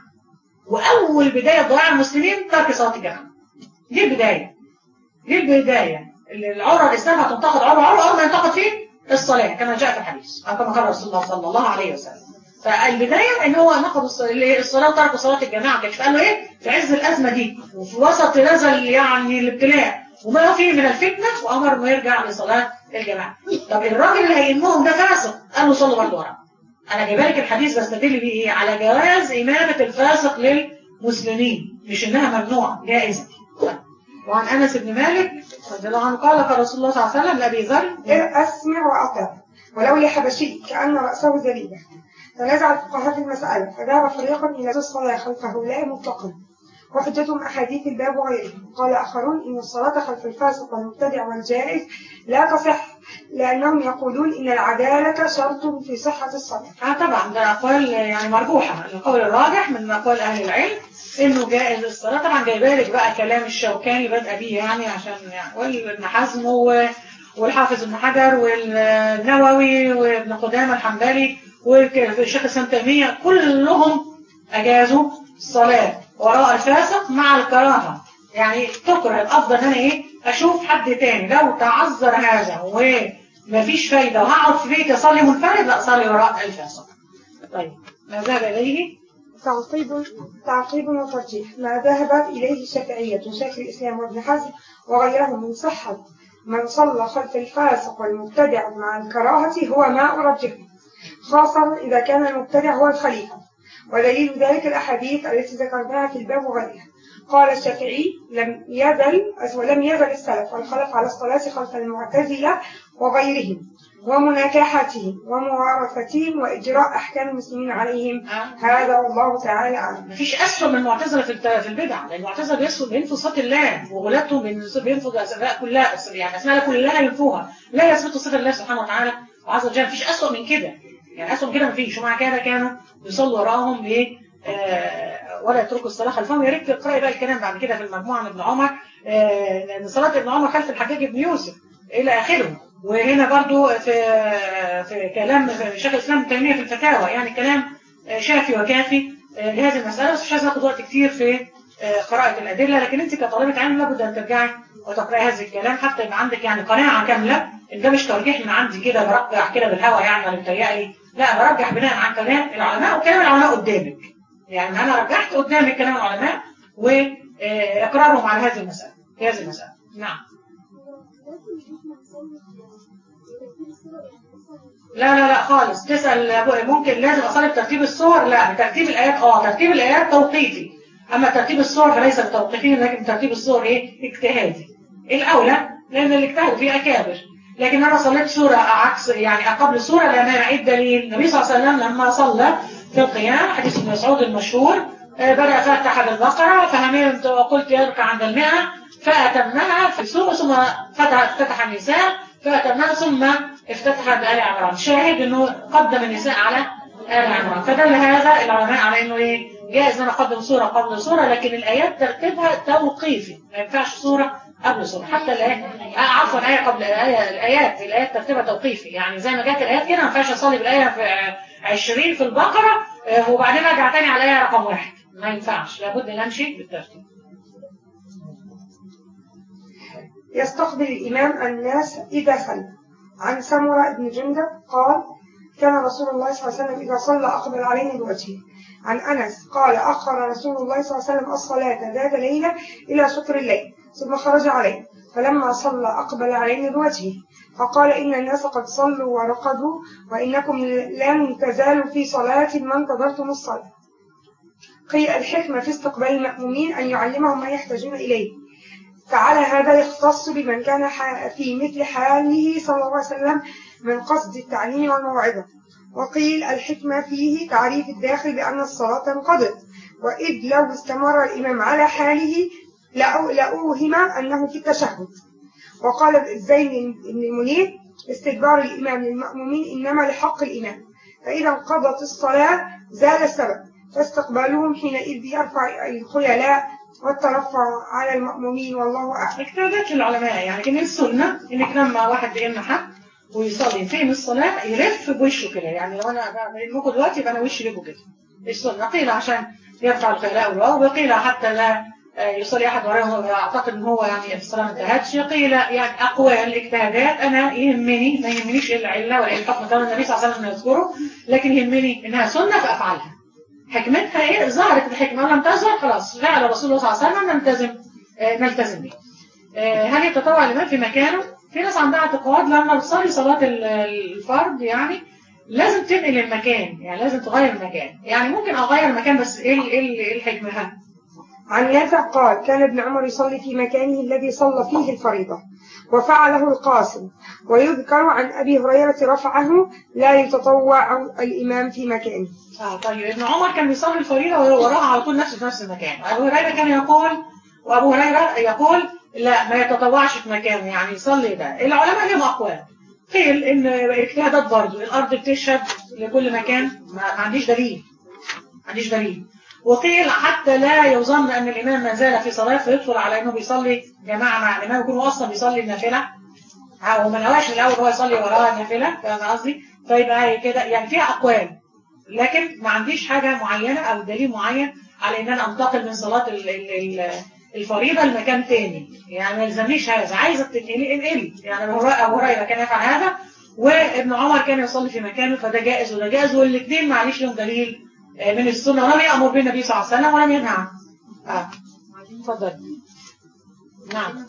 واول بدايه ضياع المسلمين ترك صلاه الجماعه دي البدايه دي البدايه العرى الاسلام هتنتقد عرى عرى اول ما ينتقد فيه الصلاه كما جاء في الحديث او كما قال رسول الله صلى الله عليه وسلم فالبدايه ان هو نقض الص- الصلاه وترك صلاه الجماعه كده قال له ايه في عز الازمه دي وفي وسط هذا ال- يعني الابتلاء وما فيه من الفتنه وامر انه يرجع لصلاه الجماعه طب الراجل اللي هيئمهم ده فاسق قال له صلوا برضه وراه انا جايبه لك الحديث بستدل بيه ايه على جواز امامه الفاسق للمسلمين مش انها ممنوعه جائزه وعن انس بن مالك رضي الله عنه قال قال رسول الله صلى الله عليه وسلم لابي ذر أسمع وأطع ولو لحبشي كأن رأسه زبيبة تنازع الفقهاء في المسألة فذهب فريق إلى الصلاة خلفه لا مطلقا وحجتهم أحاديث الباب وغيره قال آخرون إن الصلاة خلف الفاسق والمبتدع والجائز لا تصح لأنهم يقولون إن العدالة شرط في صحة الصلاة اه طبعا ده اقوال يعني مرجوحه القول الراجح من اقوال اهل العلم انه جائز الصلاه طبعا جايبه لك بقى كلام الشوكاني بدأ بيه يعني عشان يعني وابن حزم و- والحافظ ابن حجر والنووي وابن قدامه الحنبلي والشيخ الاسلام تيميه كلهم اجازوا الصلاه وراء الفاسق مع الكراهه يعني تكره الافضل ان انا ايه اشوف حد تاني لو تعذر هذا ومفيش فايده وهقعد في بيتي اصلي منفرد لا اصلي وراء الفاسق طيب ما ذهب اليه تعقيب تعقيب وترجيح ما ذهب إليه الشافعية وشيخ الإسلام وابن حزم وغيرهم من صحة من صلى خلف الفاسق والمبتدع مع الكراهة هو ما أرجحه خاصة إذا كان المبتدع هو الخليفة ودليل ذلك الأحاديث التي ذكرناها في الباب وغيرها قال الشافعي لم يزل ولم يزل السلف والخلف على الصلاة خلف المعتزلة وغيرهم ومناكحتهم وموارثتهم وإجراء أحكام المسلمين عليهم آه. هذا والله تعالى أعلم مفيش أسوأ من المعتزلة في الت- في البدع لأن المعتزلة بينفوا بينفوا صفات الله وغلاتهم بين- بينفوا الأسماء كلها يعني أسماء الله كلها ينفوها لا يثبتوا صفة الله سبحانه وتعالى وعز وجل مفيش أسوأ من كده يعني أسوأ من كده مفيش ومع كده كانوا يصلوا وراهم ب آه، ولا يتركوا الصلاة خلفهم يا ريت تقرأي بقى الكلام بعد كده في المجموعة عن ابن عمر آه، لأن صلاة ابن عمر خلف الحجاج بن يوسف إلى آخره وهنا برضو في في كلام شيخ الإسلام ابن تيمية في الفتاوى يعني كلام آه، شافي وكافي آه، لهذه المسألة بس مش عايز اخد وقت كتير في آه، قراءة الأدلة لكن أنت كطالبة علم لابد أن ترجعي وتقرأي هذا الكلام حتى يبقى عندك يعني قناعة كاملة إن ده مش ترجيح من عندي كده برجع كده بالهوا يعني ولا بتهيألي لا برجح بناء عن كلام العلماء وكلام العلماء قدامك يعني أنا رجحت قدامك كلام العلماء وإقرارهم على هذه المسألة في هذه المسألة نعم لا لا لا خالص تسأل أبو- ممكن لازم أصلي بترتيب الصور لا بترتيب الآيات اه ترتيب الآيات توقيفي أما ترتيب الصور فليس بتوقيفي لكن ترتيب الصور إيه اجتهادي الأولى لأن الاجتهاد فيه أكابر لكن أنا صليت سورة عكس يعني قبل سورة لأن أنا عيد دليل النبي صلى الله عليه وسلم لما صلى في القيام حديث ابن مسعود المشهور آه، بدأ فتح بالبقرة فهممت وقلت يركع عند المئة فأتمها في سورة ثم فتح افتتح النساء فأتمها ثم افتتح بآل عمران شاهد انه قدم النساء على آل عمران فدل هذا العلماء على انه ايه جائز ان انا اقدم سورة قبل سورة لكن الايات ترتيبها توقيفي ما ينفعش سورة قبل سورة حتى الايه آه، عفوا ايه قبل ايه الايات الايات ترتيبها توقيفي يعني زي ما جت الايات كده ما ينفعش اصلي بالايه في آه، 20 في البقرة آه، وبعدين ارجع تاني على الايه رقم واحد ما ينفعش لابد ان امشي بالترتيب يستقبل الإمام الناس إذا صلى عن سمرة بن جندب قال كان رسول الله صلى الله عليه وسلم إذا صلى أقبل علينا بوجهه عن أنس قال أخر رسول الله صلى الله عليه وسلم الصلاة ذات ليلة إلى شطر الليل ثم خرج عليه فلما صلى أقبل علينا بوجهه فقال إن الناس قد صلوا ورقدوا وإنكم لن تزالوا في صلاة ما انتظرتم الصلاة قيل الحكمة في استقبال المأمومين أن يعلمهم ما يحتاجون إليه فعلى هذا يختص بمن كان ح- في مثل حاله صلى الله عليه وسلم من قصد التعليم والموعظة وقيل الحكمة فيه تعريف الداخل بأن الصلاة انقضت وإذ لو استمر الإمام على حاله لأو- لأوهم أنه في التشهد وقال الزين بن المنير استدبار الإمام للمأمومين إنما لحق الإمام فإذا انقضت الصلاة زال السبب فاستقبالهم حينئذ يرفع الخيلاء والترفع على المأمومين والله أعلم اجتهادات للعلماء يعني كان السنة انك لما واحد بيئن حد ويصلي فين الصلاة يلف بوشه كده يعني لو انا بقول دلوقتي يبقى انا وشي لفه كده السنة قيل عشان يرفع الخيلاء والواو وقيل حتى لا آه، يصلي احد وراه اعتقد ان هو يعني الصلاة ما انتهتش قيل يعني اقوال اجتهادات انا يهمني ما يهمنيش الا العله ولا الحكم كان النبي صلى الله عليه وسلم يذكره لكن يهمني انها سنة فافعلها حكمتها ايه ظهرت الحكمة لم تظهر خلاص فعل رسول الله صلى الله عليه وسلم نلتزم آه، نلتزم به آه، هل يتطوع الإمام في مكانه؟ في ناس عندها اعتقاد لما بتصلي صلاة ال- الفرد يعني لازم تنقل المكان يعني لازم تغير المكان يعني ممكن أغير المكان بس إيه ال- إيه ال- إيه الحكمة ها؟ عن نافع قال كان ابن عمر يصلي في مكانه الذي صلى فيه الفريضة وفعله القاسم ويذكر عن أبي هريرة رفعه لا يتطوع الإمام في مكانه آه طيب ابن عمر كان بيصلي الفريضة وراها على طول نفسه في نفس المكان وأبو هريرة كان يقول وأبو هريرة يقول لا ما يتطوعش في مكانه يعني يصلي ده العلماء لهم أقوال قيل إن اجتهادات برضه الأرض بتشهد لكل مكان ما ما عنديش دليل ما عنديش دليل وقيل حتى لا يظن أن الإمام ما زال في صلاة فيدخل على أنه بيصلي جماعة مع الإمام يكون هو أصلا بيصلي النافلة هو ما نواش من الأول هو يصلي وراها النافلة فاهم قصدي؟ فيبقى كده يعني فيها أقوال لكن ما عنديش حاجة معينة أو دليل معين على إن أنا أنتقل من صلاة ال- ال- ال- الفريضة لمكان تاني يعني ما يلزمنيش هذا عايزة تنقلي انقلي يعني أبو هريرة- أبو هريرة كان يفعل هذا وابن عمر كان يصلي في مكانه فده جائز وده جائز والاثنين معليش لهم دليل آه، من السنة ولم يأمر به النبي صلى الله عليه وسلم ولم ينهى عنه اه اتفضل نعم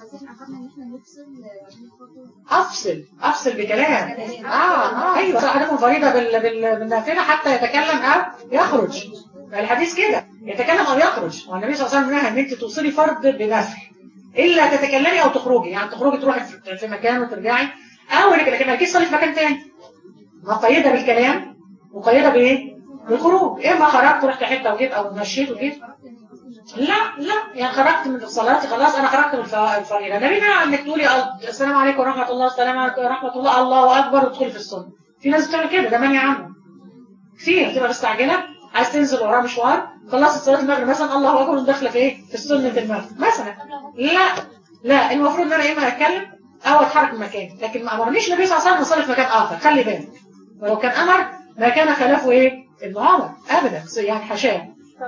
افصل افصل بكلام اه اه ايوه صاحبكم فريضه بال... بال... بالنافله حتى يتكلم او يخرج الحديث كده يتكلم او يخرج والنبي صلى الله عليه وسلم نهى ان انت توصلي فرض بنفل الا تتكلمي او تخرجي يعني تخرجي تروحي في- في مكان وترجعي او انك لكن ما تجيش تصلي في مكان تاني مقيده بالكلام مقيده بايه بالخروج اما خرجت رحت حته وجيت او مشيت وجيت لا لا يعني خرجت من صلاتي خلاص انا خرجت من الف- الفريضه النبي نهى انك تقولي ال- السلام عليكم ورحمه الله السلام عليكم ورحمه الله الله اكبر وتدخلي في السنه في ناس بتعمل كده ده منهي عنه كتير بتبقى مستعجله عايز تنزل وراه مشوار خلصت صلاه المغرب مثلا الله اكبر وداخله في ايه في سنه المغرب مثلا لا لا المفروض ان انا يا اما اتكلم او اتحرك من مكاني لكن ما امرنيش النبي صلى الله عليه وسلم اصلي في مكان اخر خلي بالك ولو كان امر ما كان خلافه ايه ابن عمر ابدا يعني حاشاه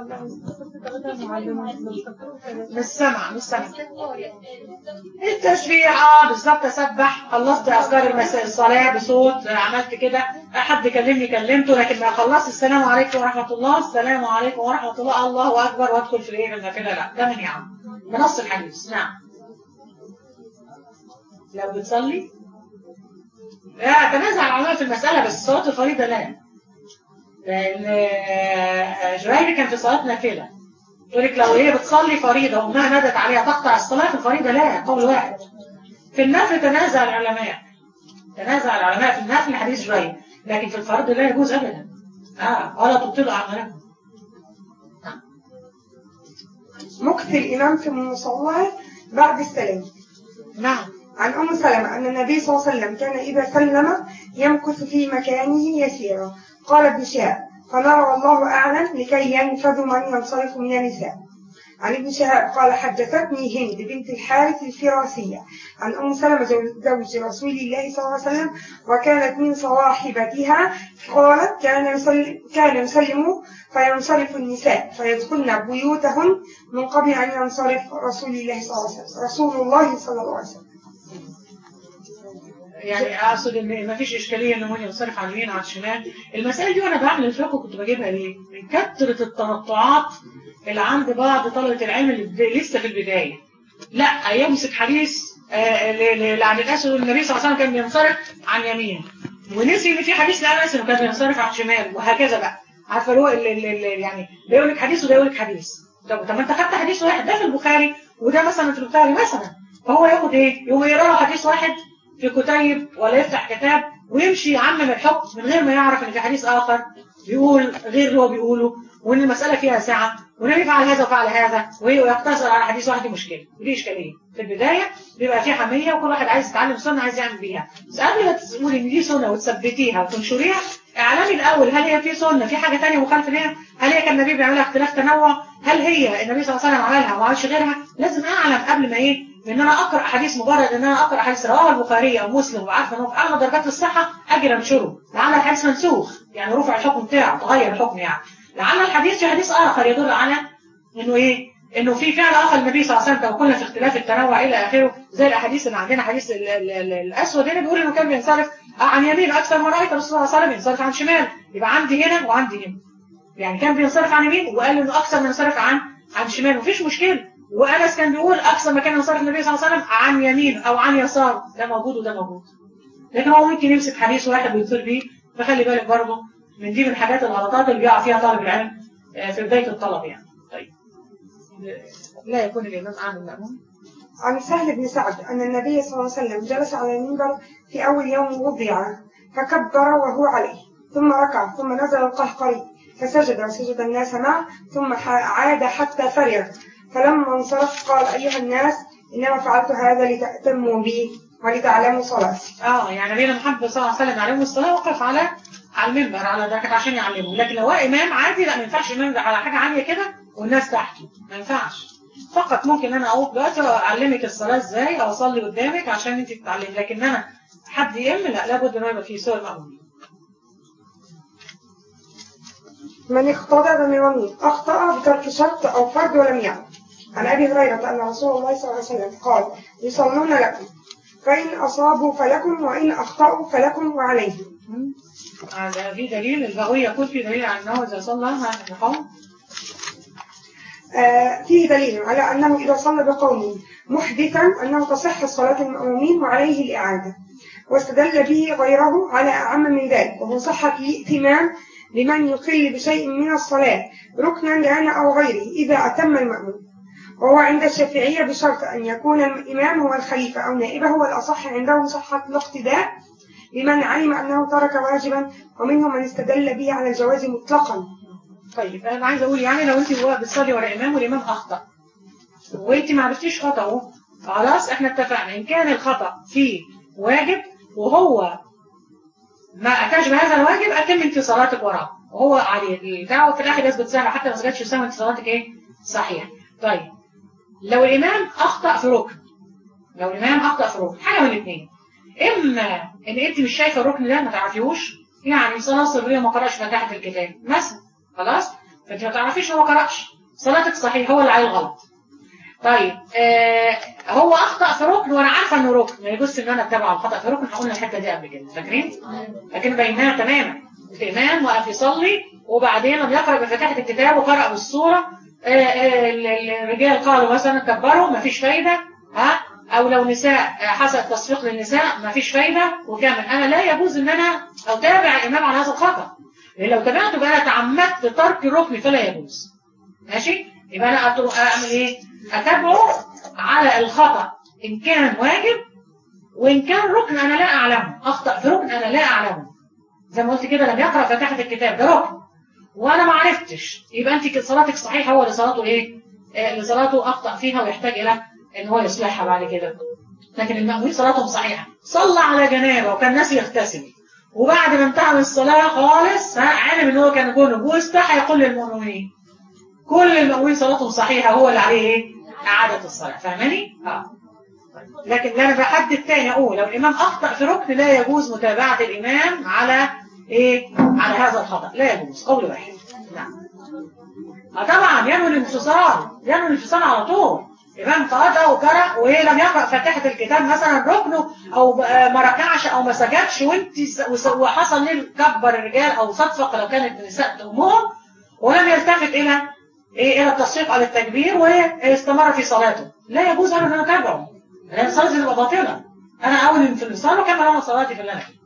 مش سمع مش سمع التسبيح اه بالظبط اسبح خلصت اذكار المساء الصلاه بصوت عملت كده حد كلمني كلمته لكن ما خلصت السلام عليكم ورحمه الله السلام عليكم ورحمه الله الله اكبر وادخل في الايه النافله لا ده من يعني بنص الحديث نعم لو بتصلي لا تنازع العلماء في المساله بس صلاه الفريضه لا لان آه، جرير كان في صلاه نافله يقول لك لو هي بتصلي فريضه وامها نادت عليها تقطع الصلاه في الفريضه لا قول واحد في النفل تنازع العلماء تنازع العلماء في النفل حديث جرير لكن في الفرض لا يجوز ابدا اه ولا تبطلوا اعمالكم مكث الإمام في المصلى بعد السلام نعم عن أم سلمة أن النبي صلى الله عليه وسلم كان إذا سلم يمكث في مكانه يسيرا قال ابن شهاب فنرى والله أعلم لكي ينفذ من ينصرف من النساء عن ابن شهاب قال حدثتني هند بنت الحارث الفراسية عن أم سلمة زوج زوج رسول الله صلى الله عليه وسلم وكانت من صواحبتها قالت كان يسلم, كان يسلم فينصرف النساء فيدخلن بيوتهن من قبل أن ينصرف رسول الله صلى الله عليه وسلم رسول الله صلى الله عليه وسلم يعني اقصد ان ما فيش اشكاليه ان هو ينصرف على اليمين على الشمال المسائل دي وانا بعمل الفقه كنت بجيبها ليه من كثره التنطعات اللي عند بعض طلبه العلم اللي بد- لسه في البدايه لا يمسك حديث آه، ل- ل- عن الاسد والنبي صلى الله عليه وسلم كان بينصرف عن يمين ونسي ان في حديث لانس انه كان بينصرف عن شمال وهكذا بقى عارفه اللي هو ال- ال- ال- يعني ده يقول لك حديث وده يقول لك حديث طب طب ما انت خدت حديث واحد ده في البخاري وده مثلا في البخاري مثلا فهو ياخد ايه؟ يقوم يقرا له حديث واحد في كتيب ولا يفتح كتاب ويمشي يعمم الحكم من غير ما يعرف ان في حديث اخر بيقول غير اللي هو بيقوله وان المساله فيها سعه وانه يفعل هذا وفعل هذا ويقتصر على حديث واحد دي مشكله ودي اشكاليه في البدايه بيبقى في حميه وكل واحد عايز يتعلم سنه عايز يعمل بيها بس قبل ما تقولي ان دي سنه وتثبتيها وتنشريها اعلامي الاول هل هي في سنه في حاجه ثانيه مخالفه ليها هل هي كان النبي بيعملها اختلاف تنوع هل هي النبي صلى الله عليه وسلم عملها وما عملش غيرها لازم اعلم قبل ما ايه ان انا اقرا حديث مجرد ان انا اقرا حديث رواه البخاري او مسلم وعارفه ان هو في اعلى درجات الصحه اجي انشره لعل الحديث منسوخ يعني رفع الحكم بتاعه تغير الحكم يعني لعل الحديث في حديث اخر يدل على انه ايه انه في فعل اخر النبي صلى الله عليه وسلم توكلنا في اختلاف التنوع الى اخره زي الاحاديث اللي عندنا حديث ال- ال- ال- الاسود هنا بيقول انه كان بينصرف عن يمين اكثر ما رايت الرسول صلى الله عليه وسلم ينصرف عن شمال يبقى عندي هنا وعندي هنا يعني كان بينصرف عن يمين وقال انه اكثر ما ينصرف عن عن شمال مفيش مشكله وانس كان بيقول اكثر ما كان ينصرف النبي صلى الله عليه وسلم عن يمين او عن يسار ده موجود وده موجود لكن هو ممكن يمسك حديث واحد ويطير بيه فخلي بالك برضه من دي من الحاجات الغلطات اللي بيقع فيها طالب العلم آه، في بدايه الطلب يعني طيب لا يكون الامام اعلى من المأموم عن سهل بن سعد أن النبي صلى الله عليه وسلم جلس على المنبر في أول يوم وضع فكبر وهو عليه ثم ركع ثم نزل القهقري فسجد وسجد الناس معه ثم ح- عاد حتى فرغ فلما انصرف قال أيها الناس إنما فعلت هذا لتأتموا بي ولتعلموا صلاتي اه يعني نبينا محمد صلى الله عليه وسلم عليه الصلاه وقف على على المنبر على ده كان عشان يعلمه لكن لو هو امام عادي لا ما ينفعش امام على حاجه عاليه كده والناس تحته ما ينفعش فقط ممكن انا اقول دلوقتي اعلمك الصلاه ازاي او اصلي قدامك عشان انت تتعلمي لكن انا حد يم لا لابد انه يبقى في سوء مأمون من اقتدى بمرمي أخطأ بترك شرط أو فرض ولم يعلم عن أبي هريرة أن رسول الله صلى الله عليه وسلم قال يصلون لكم فإن أصابوا فلكم وإن أخطأوا فلكم وعليهم هذا في دليل البغوي يقول في دليل على انه اذا صلى هذا القوم آه، فيه دليل على أنه إذا صلى بقوم محدثا أنه تصح صلاة المأمومين وعليه الإعادة واستدل به غيره على أعم من ذلك وهو صحة الائتمام لمن يقل بشيء من الصلاة ركنا كان أو غيره إذا أتم المأموم وهو عند الشافعية بشرط أن يكون الإمام هو الخليفة أو نائبه والأصح عنده صحة الاقتداء بمن علم أنه ترك واجبا ومنهم من استدل به على الجواز مطلقا طيب انا عايزه اقول يعني لو انت بتصلي ورا امام والامام اخطا وانت ما عرفتيش خطأه خلاص احنا اتفقنا ان كان الخطأ فيه واجب وهو ما اتاش بهذا الواجب اتم انت صلاتك وراه وهو عليه الدعوه في الاخر يثبت سهله حتى لو ما سجدتش سهوا انت صلاتك ايه صحيح طيب لو الامام اخطا في ركن لو الامام اخطا في ركن حاجه من الاثنين اما ان انت مش شايفه الركن ده ما تعرفيهوش يعني صلاه سريه ما قراش فاتحه الكتاب مثلا خلاص فانت ما تعرفيش هو ما قراش صلاتك صحيح هو اللي عليه الغلط طيب آه هو اخطا في ركن وانا عارفه انه ركن ما يجوزش ان انا اتبع الخطا في ركن قلنا الحته دي قبل كده فاكرين لكن بيناها تماما الامام وقف يصلي وبعدين لم يقرا بفاتحه الكتاب وقرا بالسوره آه آه ال- ال- الرجال قالوا مثلا كبروا ما فيش فايده ها او لو نساء آه، حصل تصفيق للنساء ما فيش فايده وكامل انا لا يجوز ان انا اتابع الامام على هذا الخطا لان لو تابعته يبقى انا تعمدت ترك الركن فلا يجوز ماشي يبقى انا أتر- اعمل ايه اتابعه على الخطا ان كان واجب وان كان ركن انا لا اعلمه اخطا في ركن انا لا اعلمه زي ما قلت كده لم يقرا فاتحه الكتاب ده ركن وانا ما عرفتش يبقى انت كده صلاتك صحيحه هو اللي صلاته ايه آه، اللي صلاته اخطا فيها ويحتاج الى ان هو يصلحها بعد كده لكن المأمومين صلاتهم صحيحه صلى على جنابه وكان الناس يغتسل وبعد ما انتهى من الصلاه خالص ها علم ان هو كان جنب واستحى يقول للمؤمنين كل المؤمنين صلاتهم صحيحه هو اللي عليه ايه اعاده الصلاه فاهماني اه لكن اللي انا بحدد تاني اقول لو الامام اخطا في ركن لا يجوز متابعه الامام على ايه على هذا الخطا لا يجوز قول واحد نعم اه طبعا ينوي الانفصال ينوي الانفصال على طول امام قرأ وقرأ ولم يقرأ فاتحة الكتاب مثلا ركنه او آه، ما ركعش او ما سجدش وانت س- وس- وحصل ليه كبر الرجال او صدفق لو كانت النساء تأمهم ولم يلتفت الى ايه الى التصفيق على التكبير واستمر في صلاته لا يجوز ابدا ان انا اتابعه لان صلاتي تبقى باطله انا اول في الانسان وكمل انا صلاتي في اللي انا فيه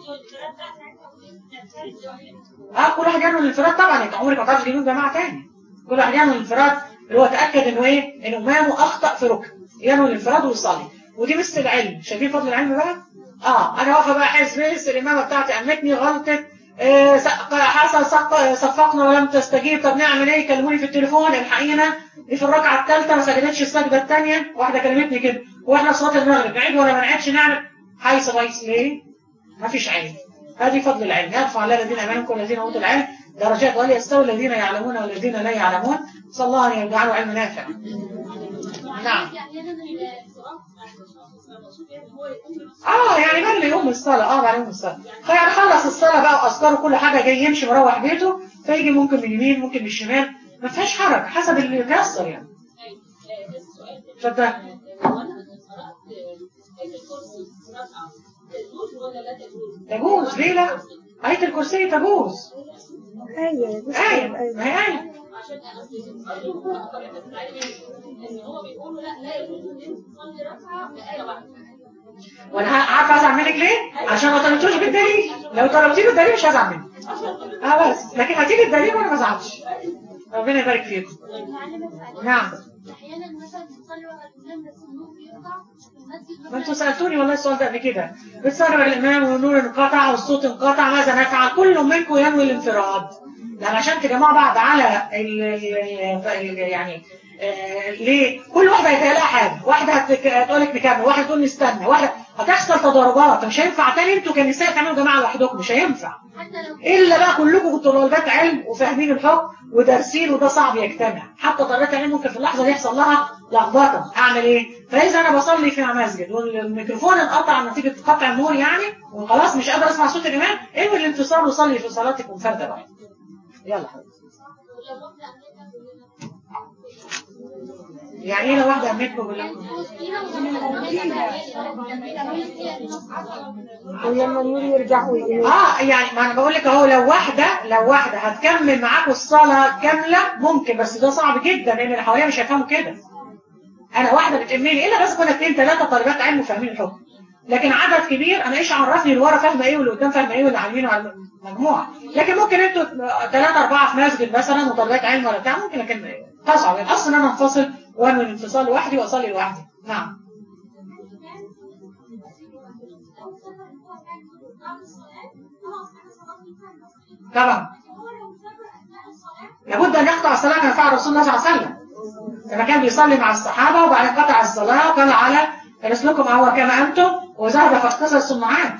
اه كل واحد يعمل الانفراد طبعا انت عمرك ما تعرفش تجيب جماعه تاني كل واحد يعمل الانفراد اللي هو تاكد انه ايه ان امامه اخطا في ركن يعمل الانفراد ويصلي ودي مثل العلم شايفين فضل العلم بقى اه انا واقفه بقى حاسس بس الامامه بتاعتي امتني غلطت آه سق- حصل سق- صفقنا ولم تستجيب طب نعمل ايه كلموني في التليفون الحقينا دي في الركعه الثالثه ما سجدتش السجده الثانيه واحده كلمتني كده واحنا في صلاه المغرب نعيد ولا ما نعيدش نعمل حيث رئيس ليه ما فيش علم هذه فضل العلم يرفع الله الذين امنوا والذين اوتوا العلم درجات ولا يستوي الذين يعلمون والذين لا يعلمون صلى الله ان يجعله علم نافع نعم اه يعني بعد ما يقوم الصلاه اه بعد يوم الصلاه فيعني خلص الصلاه بقى واذكاره كل حاجه جاي يمشي مروح بيته فيجي ممكن من اليمين ممكن من الشمال ما فيهاش حرج حسب اللي يتيسر يعني اتفضل تجوز ليه لا آية الكرسي تجوز آية بس آية آية. ما هي آية وانا عارفه ازعل منك ليه؟ عشان ما طلبتوش بالدليل لو طلبتيه بالدليل مش هزعل منك اه بس لكن هتيجي الدليل وانا ما ازعلش ربنا يبارك فيكم نعم احيانا مثلا بنصلي ورا الامام بس النور بيقطع في المسجد ما انتوا سالتوني والله السؤال ده قبل كده بتصلي ورا الامام والنور انقطع والصوت انقطع ماذا نفعل؟ كل منكم ينوي الانفراد لان عشان تجمعوا بعض على ال ال ال يعني آه ليه؟ كل واحده هيتهيألها حاجه، واحده هتك- هتقول لك نكمل، واحده تقول نستنى، واحده هتحصل تضاربات، مش هينفع تاني انتوا كنساء تعملوا جماعه لوحدكم، مش هينفع. حتى لو الا بقى كلكم كنتوا طلبات علم وفاهمين الحكم ودارسين وده صعب يجتمع حتى طلبات علم ممكن في اللحظه دي يحصل لها لخبطه اعمل ايه فاذا انا بصلي في مسجد والميكروفون انقطع نتيجه قطع النور يعني وخلاص مش قادر اسمع صوت الامام انوي الانفصال وصلي في صلاتك منفرده بقى يلا حبيبي لو واحدة عملتها يعني ايه لو واحده امتكم بالله ولما النور يرجع ويقول اه يعني ما انا بقول لك اهو لو واحده لو واحده هتكمل معاكم الصلاه كامله ممكن بس ده صعب جدا لان اللي حواليها مش هيفهموا كده انا واحده بتأمني الا بس كنا اثنين ثلاثه طالبات علم وفاهمين الحكم لكن عدد كبير انا ايش عرفني اللي ورا فاهمه ايه واللي قدام فاهمه ايه واللي عاملينه على المجموعه لكن ممكن انتوا ثلاثه اربعه في مسجد مثلا وطالبات علم ولا بتاع ممكن لكن تصعب الاصل ان انا انفصل وانوي الانفصال لوحدي واصلي لوحدي نعم طبعا لابد ان يقطع الصلاه كما فعل رسول الله صلى الله عليه وسلم لما كان بيصلي مع الصحابه وبعدين قطع الصلاه وقال على رسلكم هو كما انتم وذهب فاغتسل ثم عاد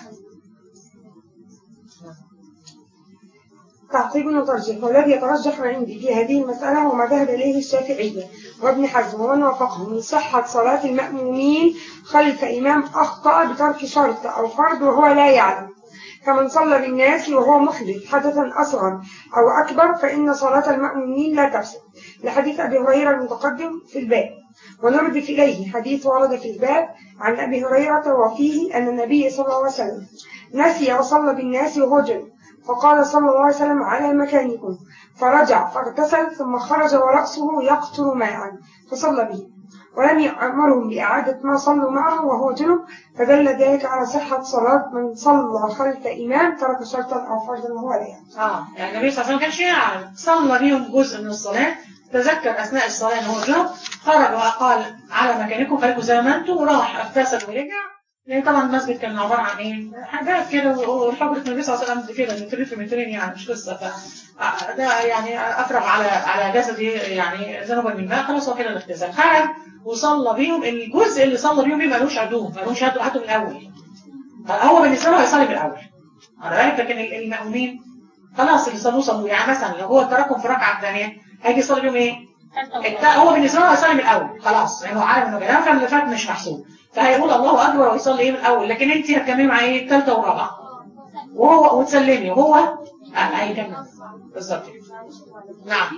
تعقيب وترجيح والذي يترجح عندي في هذه المسألة هو ما ذهب إليه الشافعية وابن حزم ومن وافقه من صحة صلاة المأمومين خلف إمام أخطأ بترك شرط أو فرض وهو لا يعلم كمن صلى بالناس وهو محدث حدثا أصغر أو أكبر فإن صلاة المأمومين لا تفسد لحديث أبي هريرة المتقدم في الباب ونردف إليه حديث ورد في الباب عن أبي هريرة وفيه أن النبي صلى الله عليه وسلم نسي وصلى بالناس وهو جنب فقال صلى الله عليه وسلم على مكانكم فرجع فاغتسل ثم خرج ورأسه يقطر ماء فصلى به ولم يأمرهم بإعادة ما صلوا معه وهو جنب فدل ذلك على صحة صلاة من صلى خلف إمام ترك شرطا أو فرضا وهو لا يعلم. اه يعني النبي صلى الله عليه وسلم كان شيء يعلم صلى بيهم جزء من الصلاة تذكر أثناء الصلاة إن هو جنب خرج وقال على مكانكم خليكم زي ما أنتم وراح اغتسل ورجع لأن طبعا المسجد كان عبارة عن إيه؟ حاجات كده وحجرة النبي صلى الله عليه وسلم كده مترين في مترين يعني مش قصة ف ده يعني أفرغ على على جسدي يعني ذنوبا من ماء خلاص هو كده الاغتسال خرج وصلى بيهم الجزء اللي صلى بيهم بيه ملوش عدوم ملوش هاتوا هاتوا من الأول هو بالنسبة له هيصلي من الأول على بالك لكن المأمومين خلاص اللي صلوا صلوا يعني مثلا لو هو تركهم في ركعة ثانية هيجي يصلي بيهم إيه؟ هو بالنسبة له هيصلي من الأول خلاص لأنه عارف إنه كلام اللي فات مش محسوب فهيقول الله أكبر ويصلي إيه من الأول لكن أنت هتكملي معاه إيه الثالثة والرابعة وهو وتسلمي وهو آه هيكمل بالظبط نعم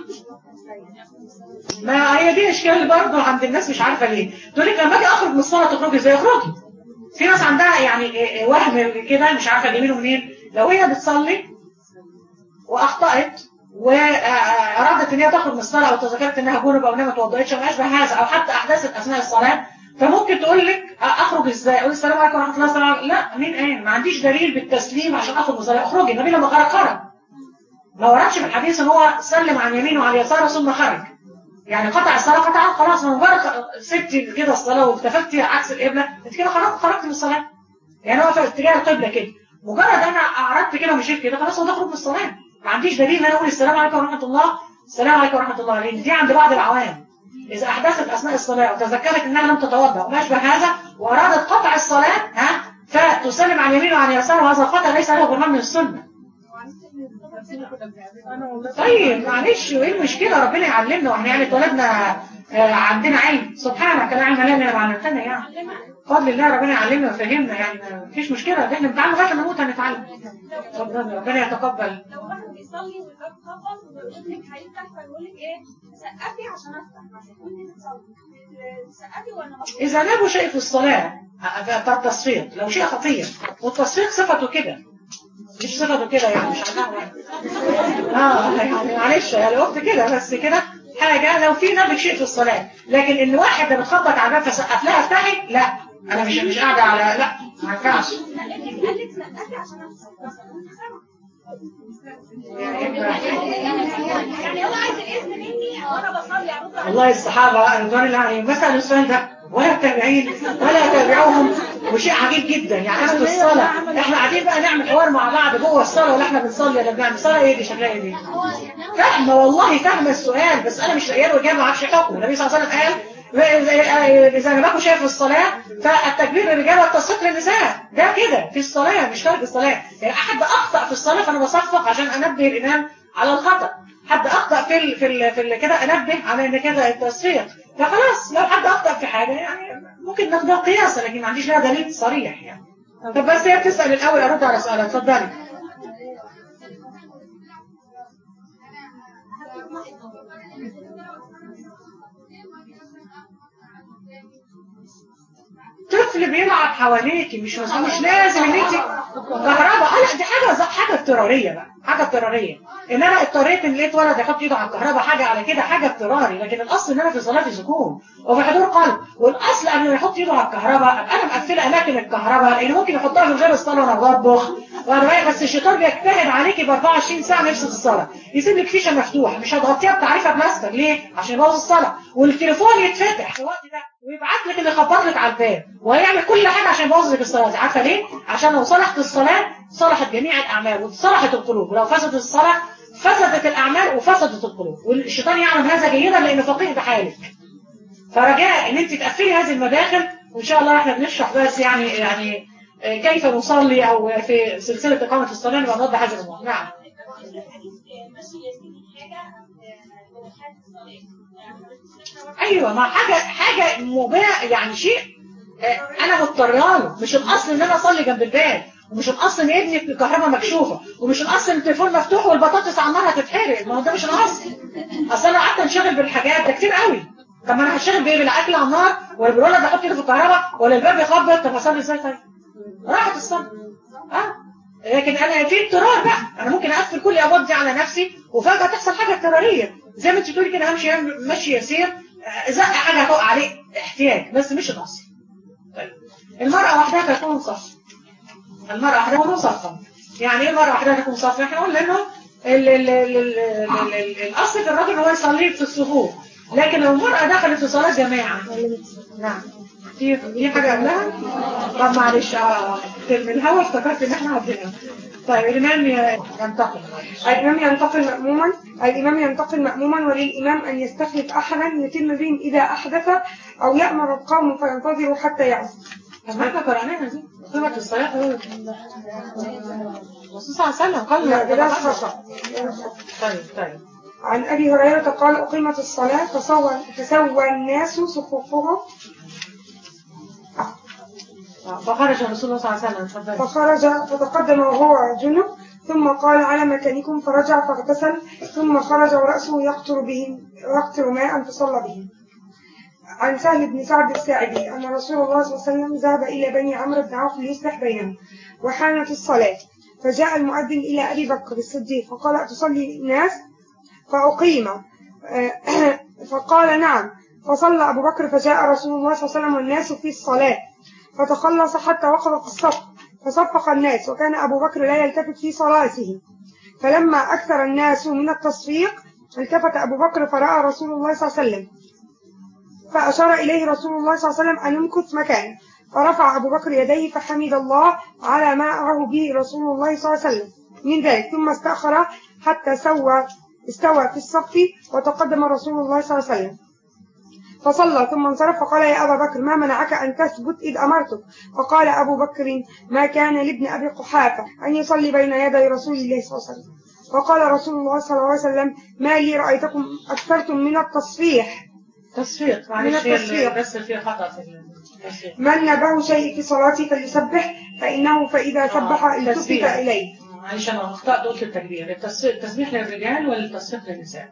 ما هي دي اشكال برضه عند الناس مش عارفه ليه تقول لك لما اجي اخرج من الصلاه تخرجي ازاي اخرجي في ناس عندها يعني وهم كده مش عارفه جايبينه منين لو هي بتصلي واخطات وارادت ان هي تخرج من الصلاه وتذكرت انها جنب او انها ما توضأتش او ما اشبه هذا او حتى احدثت اثناء الصلاه فممكن تقول لك اخرج ازاي اقول السلام عليكم ورحمه الله السلام عليكم لا مين قال ما عنديش دليل بالتسليم عشان اخرج من الصلاه اخرجي النبي لما خرج خرج ما وردش في الحديث ان هو سلم عن يمينه وعن يساره ثم خرج يعني قطع الصلاه قطع خلاص من مجرد سبتي كده الصلاه والتفتي عكس القبله انت كده خلاص خرجت من الصلاه يعني هو في اتجاه القبله كده مجرد انا اعرضت كده ومشيت كده خلاص هو تخرج من الصلاه ما عنديش دليل ان انا اقول السلام عليكم ورحمه الله السلام عليكم ورحمه الله لان دي عند بعض العوام اذا احدثت اثناء الصلاه وتذكرت انها لم تتوضا وما اشبه هذا وارادت قطع الصلاه ها فتسلم عن يمين وعن يسار وهذا القطع ليس له برهان من السنه طيب معلش وايه المشكله ربنا يعلمنا واحنا يعني اتولدنا آه عندنا علم سبحانك لا علم لنا الا ما علمتنا يعني بفضل الله ربنا يعلمنا ويفهمنا يعني مفيش مشكله ده احنا بنتعلم لغايه ما نموت هنتعلم ربنا يتقبل لو واحد بيصلي والباب خبط وابنك هيفتح فيقول لك ايه سقفي عشان افتح عشان كنت بتصلي سقفي وانا مصلي اذا نابوا شيء في الصلاه التصفيق لو شيء خطير والتصفيق صفته كده مش صفته كده يعني مش عنها اه يعني معلش يا الوقت كده بس كده حاجة لو في نابك شيء في الصلاة لكن ان واحد ده بتخبط على الباب فسقف لها افتحي لا انا مش مش قاعدة على لا ما ينفعش قال لك سقفي عشان افتح يعني هو عايز الاذن مني وانا بصلي ارد عليه والله الصحابة رضوان الله عليهم مثلا السؤال ده ولا التابعين ولا تابعوهم وشيء عجيب جدا يعني احنا في الصلاة احنا قاعدين بقى نعمل حوار مع بعض جوه الصلاة ولا احنا بنصلي ولا بنعمل صلاة ايه دي شكلها ايه دي فاهمة والله فاهمة السؤال بس انا مش لاقيه له اجابة ما اعرفش حكمه النبي صلى الله عليه وسلم قال إذا نبقوا شايف الصلاة فالتكبير للرجال والتصفيق للنساء ده كده في الصلاة مش ترك الصلاة يعني أحد أخطأ في الصلاة فأنا بصفق عشان أنبه الإمام على الخطأ حد أخطأ في ال في ال في ال كده أنبه على إن كده التصفيق فخلاص لو حد أخطأ في حاجة يعني ممكن ناخدها قياسا لكن ما عنديش لها دليل صريح يعني طب بس هي بتسأل الأول أرد على سؤالها اتفضلي طفل بيلعب حواليكي مش مش لازم ان انت كهرباء لا دي حاجه حاجه اضطراريه بقى حاجه اضطراريه ان انا اضطريت ان لقيت ولد يحط ايده على الكهرباء حاجه على كده حاجه اضطراري لكن الاصل ان انا في صلاه سكون وفي حضور قلب والاصل قبل ما يحط ايده على الكهرباء ابقى انا مقفله اماكن الكهرباء لان ممكن يحطها في غير الصلاه وانا بطبخ وانا بالك بس الشيطان بيجتهد عليكي ب 24 ساعه نفس الصلاه يسيب لك فيشه مفتوحه مش هتغطيها بتعريفه بلاستر ليه عشان يبوظ الصلاه والتليفون يتفتح في الوقت ده ويبعت لك اللي يخبط لك على الباب وهيعمل كل حاجه عشان يبوظ لك الصلاه دي عارفه ليه عشان لو صلحت الصلاه صلحت جميع الاعمال وصلحت القلوب ولو فسدت الصلاه فسدت الاعمال وفسدت القلوب والشيطان يعلم هذا جيدا لانه فقيه بحالك فرجاء ان انت تقفلي هذه المداخل وان شاء الله احنا بنشرح بس يعني يعني كيف نصلي او في سلسله اقامه الصلاه نبقى نوضح هذه الامور نعم ايوه ما حاجه حاجه مباح يعني شيء آه، انا مضطره له مش الاصل ان انا اصلي جنب الباب ومش الاصل ان ابني الكهرباء مكشوفه ومش الاصل ان التليفون مفتوح والبطاطس على النار هتتحرق ما هو ده مش الاصل اصل انا قعدت انشغل بالحاجات ده كتير قوي طب ما انا هشتغل بايه بالاكل على النار ولا بالولد احط ايده في الكهرباء ولا الباب يخبط طب اصلي ازاي طيب راحت الصلاه اه لكن انا في اضطرار بقى انا ممكن اقفل كل الابواب دي على نفسي وفجاه تحصل حاجه اضطراريه زي ما انت بتقولي كده همشي مشي يسير آه، زق حاجه هتقع عليه احتياج بس مش الاصل طيب المراه وحدها تكون صف المراه وحدها تكون صفا يعني ايه المراه وحدها تكون صفا احنا قلنا انه ال- ال- ال- ال- ال- ال- الاصل في الراجل هو يصلي في الصفوف لكن لو المراه دخلت في صلاه جماعه نعم في في حاجه قبلها طب معلش اه من الهوا افتكرت ان احنا عدينا طيب الامام ي- ينتقل الإمام ينتقل مأموما الإمام ينتقل مأموما وللإمام أن يستخلف أحدا يتم بهم إذا أحدث أو يأمر القوم فينتظروا حتى يعود طب ما احنا قرأناها دي قيمة الصلاة هو الرسول صلى الله عليه وسلم قال لا ده لا خطأ طيب طيب عن أبي هريرة قال أقيمت الصلاة فسوى, فسوى الناس صفوفهم آه، فخرج الرسول صلى الله عليه وسلم اتفضل فخرج فتقدم وهو جنب ثم قال على مكانكم فرجع فاغتسل ثم خرج ورأسه يقطر بهم يقطر ماء فصلى بهم عن سهل بن سعد الساعدي أن رسول الله صلى الله عليه وسلم ذهب إلى بني عمرو بن عوف ليصلح بينهم وحانت الصلاة فجاء المؤذن إلى أبي بكر الصديق فقال أتصلي الناس فأقيم آه، فقال نعم فصلى أبو بكر فجاء رسول الله صلى الله عليه وسلم والناس في الصلاة فتخلص حتى وقف في الصف فصفق الناس وكان أبو بكر لا يلتفت في صلاته فلما أكثر الناس من التصفيق التفت أبو بكر فرأى رسول الله صلى الله عليه وسلم فأشار إليه رسول الله صلى الله عليه وسلم أن يمكث مكانه فرفع أبو بكر يديه فحمد الله على ما أمره به رسول الله صلى الله عليه وسلم من ذلك ثم استأخر حتى سوى استوى في الصف وتقدم رسول الله صلى الله عليه وسلم فصلى ثم انصرف فقال يا أبا بكر ما منعك أن تثبت إذ أمرتك فقال أبو بكر ما كان لابن أبي قحافة أن يصلي بين يدي رسول الله صلى الله عليه وسلم وقال رسول الله صلى الله عليه وسلم ما لي رأيتكم أكثرتم من التصفيح تصفيق معلش من هي التصفيق. اللي- بس في خطأ في التصفيق من نبه شيء في صلاته فليسبح فإنه فإذا سبح آه، التفت تسبيح. إليه معلش انا اخطأت قلت التكبير التصفيق التسبيح للرجال والتصفيق للنساء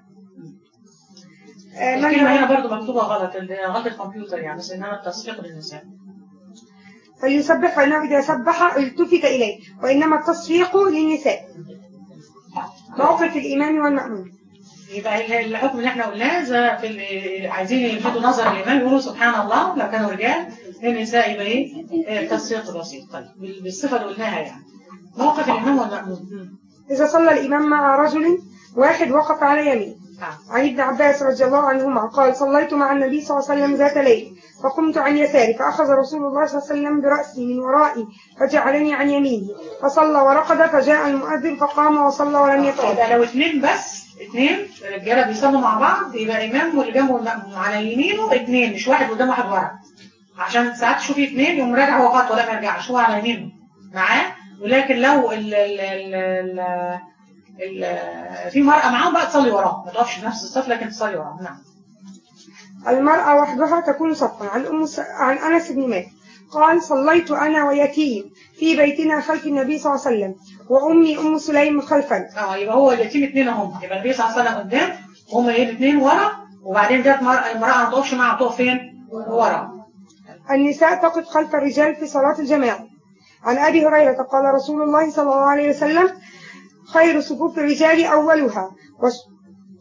آه، من الكلمة هنا نبه برضو مكتوبة غلط ال- غلط الكمبيوتر يعني بس انما التصفيق للنساء فليسبح فإنه إذا سبح التفت إليه وإنما التصفيق للنساء موقف الإمام والمأمون يبقى ال- الحكم اللي احنا قلناه إذا في ال- عايزين يلفتوا نظر الامام يقولوا سبحان الله لو كانوا رجال للنساء يبقى ايه آه، تصفيق بسيط طيب بال- بالصفه اللي قلناها يعني موقف الامام والمأمون مم. إذا صلى الإمام مع رجل واحد وقف على يمين آه. عن ابن عباس رضي الله عنهما قال صليت مع النبي صلى الله عليه وسلم ذات ليل فقمت عن يساري فأخذ رسول الله صلى الله عليه وسلم برأسي من ورائي فجعلني عن يمينه فصلى ورقد فجاء المؤذن فقام وصلى ولم يتوضأ يبقى لو اثنين بس اثنين رجاله بيصلوا مع بعض يبقى امام واللي جنبه المأمون على يمينه اثنين مش واحد قدام واحد ورا عشان ساعات تشوفي اثنين يقوم راجع هو خطوه لا ما يرجعش هو على يمينه معاه ولكن لو ال ال ال ال ال في مرأة معاهم بقى تصلي وراه ما تقفش في نفس الصف لكن تصلي وراه نعم المرأة وحدها تكون صفا عن أم س... عن أنس بن مالك قال صليت أنا ويتيم في بيتنا خلف النبي صلى الله عليه وسلم وأمي أم سليم خلفا اه يبقى هو اليتيم اثنين اهم يبقى النبي صلى الله عليه وسلم قدام وهم ايه الاثنين ورا وبعدين جت مرأة المرأة ما تقفش معاها تقف فين؟ ورا النساء تقف خلف الرجال في صلاة الجماعة عن أبي هريرة قال رسول الله صلى الله عليه وسلم خير صفوف الرجال أولها وش-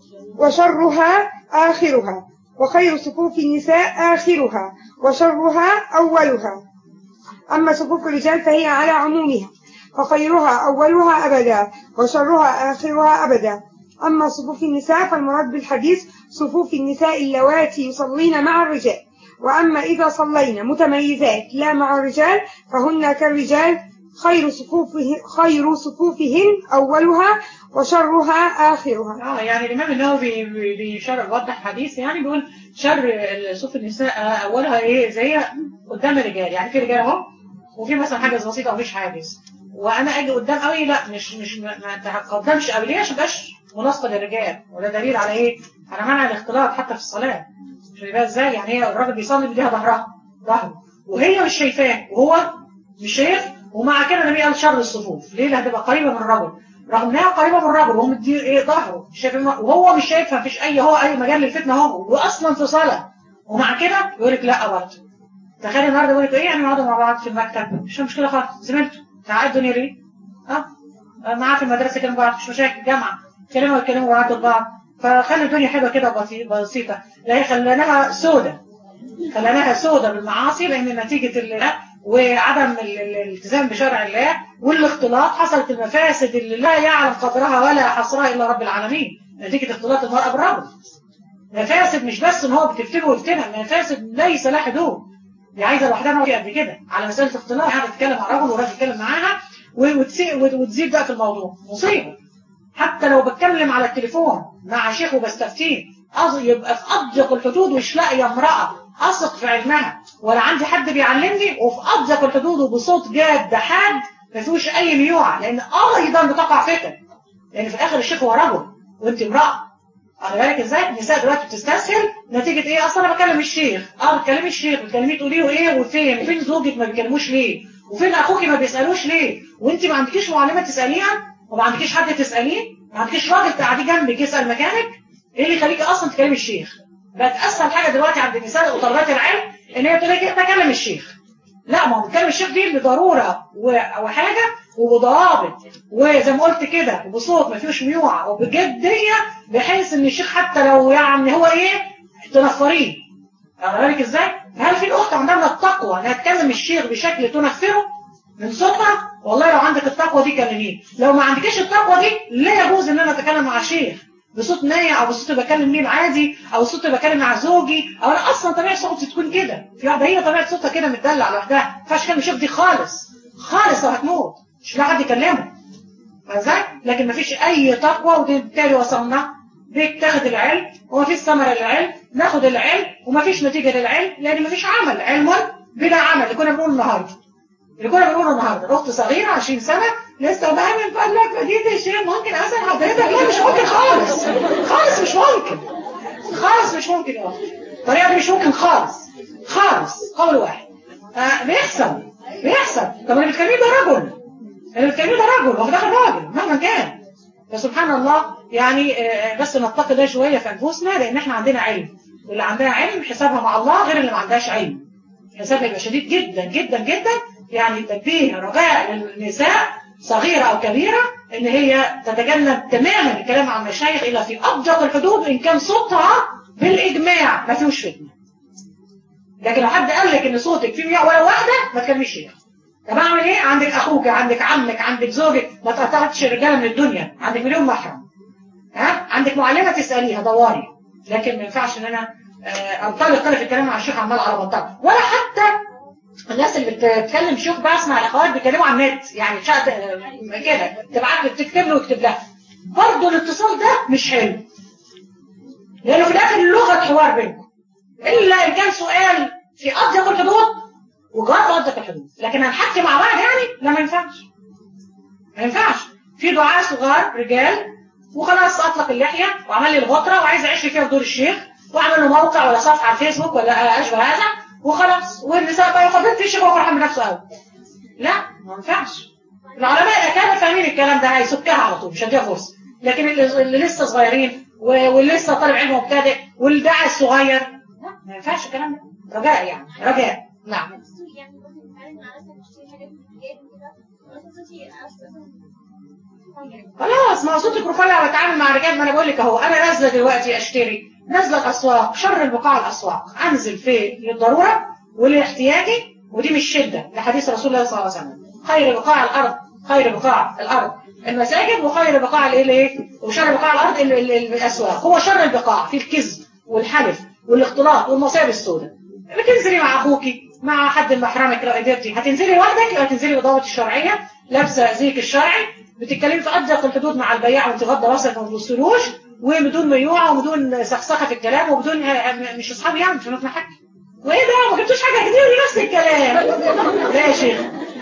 وشرها آخرها وخير صفوف النساء آخرها وشرها أولها أما صفوف الرجال فهي على عمومها فخيرها أولها أبدا وشرها آخرها أبدا أما صفوف النساء فالمراد بالحديث صفوف النساء اللواتي يصلين مع الرجال وأما إذا صلين متميزات لا مع الرجال فهن كالرجال خير صفوفه خير صفوفهن أولها وشرها آخرها اه يعني الامام النووي بي- بي- بيشرح بيوضح حديث يعني بيقول شر صوف النساء اولها ايه زي قدام الرجال يعني في رجال اهو وفي مثلا حاجز بسيطه ومفيش حاجز وانا اجي قدام قوي لا مش مش ما ما تقدمش قوي ليه عشان مبقاش مناسبه للرجال وده دليل على ايه؟ على منع الاختلاط حتى في الصلاه شايف بقى ازاي يعني هي الراجل بيصلي بيديها ظهرها ظهره وهي مش شايفاه وهو مش شايف ومع كده النبي قال شر الصفوف ليه؟ لأنها هتبقى قريبه من الرجل رغم انها قريبه من الرجل وهو مدي ايه ظهره شايف الم- وهو مش شايفها مفيش اي هو اي مجال للفتنه اهو واصلا في صلاه ومع كده يقول لك لا برضه تخيل النهارده يقول لك ايه يعني نقعدوا مع بعض في المكتب مش مشكله خالص زميلته تعال الدنيا ليه؟ اه آه، معاه في المدرسه كانوا بعض مش مشاكل جامعه كلموا يتكلموا بعض البعض فخلي الدنيا حلوه كده بسي- بسيطه لا هي خليناها سودة خليناها سودة بالمعاصي لان نتيجه ال- وعدم ال- ال- الالتزام بشرع الله والاختلاط حصلت المفاسد اللي لا يعلم قدرها ولا حصرها الا رب العالمين نتيجه اختلاط المراه بالرجل مفاسد مش بس ان هو بتفتنه ويفتنها مفاسد ليس لها حدود دي عايزه لوحدها نقعد قد كده على مساله اختلاط قاعده تتكلم مع راجل وراجل يتكلم معاها و- وتسي- وت- وتزيد بقى في الموضوع مصيبه حتى لو بتكلم على التليفون مع شيخ وبستفتيه أظ- يبقى في اضيق الحدود ومش لاقيه امراه اثق في علمها ولا عندي حد بيعلمني وفي اضيق الحدود وبصوت جاد حاد ما فيهوش اي ميوعه لان ايضا بتقع فتن لان في الاخر الشيخ هو رجل وانت امراه على بالك ازاي النساء دلوقتي بتستسهل نتيجه ايه اصلا انا بكلم الشيخ اه بتكلمي الشيخ بتكلميه تقولي له ايه وفين وفين زوجك ما بيكلموش ليه وفين اخوك ما بيسالوش ليه وانت ما عندكيش معلمه تساليها وما عندكيش حد تساليه ما عندكيش راجل تقعديه جنبك يسال مكانك ايه اللي يخليكي اصلا تكلمي الشيخ بقت اسهل حاجه دلوقتي عند النساء وطلبات العلم ان هي تقول لك إيه، بكلم الشيخ لا ما هو بتكلم الشيخ دي بضروره و- وحاجه وبضوابط وزي ما قلت كده وبصوت ما فيهوش ميوعه وبجديه بحيث ان الشيخ حتى لو يعني هو ايه تنفريه على بالك ازاي؟ هل في الاخت عندها من التقوى انها تكلم الشيخ بشكل تنفره من صوتها؟ والله لو عندك التقوى دي كلميه، لو ما عندكيش التقوى دي لا يجوز ان انا اتكلم مع شيخ بصوت نايع او بصوت بكلم مين عادي او صوت بكلم مع زوجي او انا اصلا طبيعه صوتي تكون كده في واحده هي طبيعه صوتها كده متدلع لوحدها ما ينفعش تكلم الشيخ دي خالص خالص لو هتموت مش لاقي حد يكلمه ازاي لكن مفيش اي تقوى وبالتالي وصلنا بتاخد العلم ومفيش ثمره للعلم ناخد العلم ومفيش نتيجه للعلم لان مفيش عمل علم بلا عمل اللي كنا بنقوله النهارده اللي كنا بنقوله النهارده اخت صغيره 20 سنه لسه بقى من فضلك فديت الشيء ممكن اسال حضرتك لا مش ممكن خالص خالص مش ممكن خالص مش ممكن يا اختي الطريقه دي مش ممكن خالص خالص قول واحد آه بيحصل بيحصل طب اللي بتكلميه ده رجل اللي بتكلميه ده رجل هو ده راجل مهما كان فسبحان الله يعني آه، بس نتقي ده شويه في انفسنا لان احنا عندنا علم واللي عندها علم حسابها مع الله غير اللي ما عندهاش علم حسابها يبقى شديد جدا جدا جدا يعني تنبيه رجاء للنساء صغيرة أو كبيرة إن هي تتجنب تماما الكلام عن المشايخ إلا في أضيق الحدود إن كان صوتها بالإجماع ما فيهوش فتنة لكن لو حد قال لك إن صوتك فيه مياه ولا واحدة ما تكلميش شيخ طب أعمل إيه؟ عندك أخوك عندك عمك عندك زوجك ما تقطعتش الرجالة من الدنيا عندك مليون محرم ها عندك معلمة تسأليها دوري لكن ما ينفعش إن أنا آه، أنطلق كده في الكلام مع الشيخ عمال على بطال ولا حتى الناس اللي بتتكلم شيوخ بسمع الاخوات بيتكلموا على النت يعني شات كده تبعت له تكتب له ويكتب لها برضه الاتصال ده مش حلو لانه في الاخر لغه حوار بينكم الا ان كان سؤال في اضيق الحدود وجواب في اضيق الحدود لكن هنحكي مع بعض يعني لا ما ينفعش ما ينفعش في دعاء صغار رجال وخلاص اطلق اللحيه وعمل لي الغطره وعايز اعيش فيها في دور الشيخ واعمل له موقع ولا صفحه على الفيسبوك ولا اشبه هذا وخلاص والنساء بقى يقبلت الشيخ وهو فرحان بنفسه قوي لا ما ينفعش العلماء كانوا فاهمين الكلام ده هيسكها على طول مش هديها فرصه لكن اللي اللي لسه صغيرين و- واللي لسه طالب علم مبتدئ والداعي الصغير لا ما ينفعش الكلام ده رجاء يعني رجاء نعم يعني ممكن نتعامل مع مثلا نشتري حاجات من الرجال وكده مثلا صوتي اساسا خلاص ما هو صوتك رفيع بتعامل مع رجال ما انا بقول لك اهو انا نازله دلوقتي اشتري نازله الاسواق شر البقاع الاسواق انزل في للضروره ولاحتياجي ودي مش شده ده حديث رسول الله صلى الله عليه وسلم خير بقاع الارض خير بقاع الارض المساجد وخير بقاع الايه الايه وشر بقاع الارض ال- ال- ال- الاسواق هو شر البقاع في الكذب والحلف والاختلاط والمصائب السوداء بتنزلي مع اخوكي مع حد من محرمك لو قدرتي هتنزلي لوحدك يبقى تنزلي بالضوابط الشرعيه لابسه زيك الشرعي بتتكلمي في اضيق الحدود مع البياع وانت غض راسك وما تبصلوش وبدون ميوعه وبدون سخسخه في الكلام وبدون مش اصحاب يعني مش هنطلع حاجه وايه ده ما جبتوش حاجه جديده نفس الكلام لا يا شيخ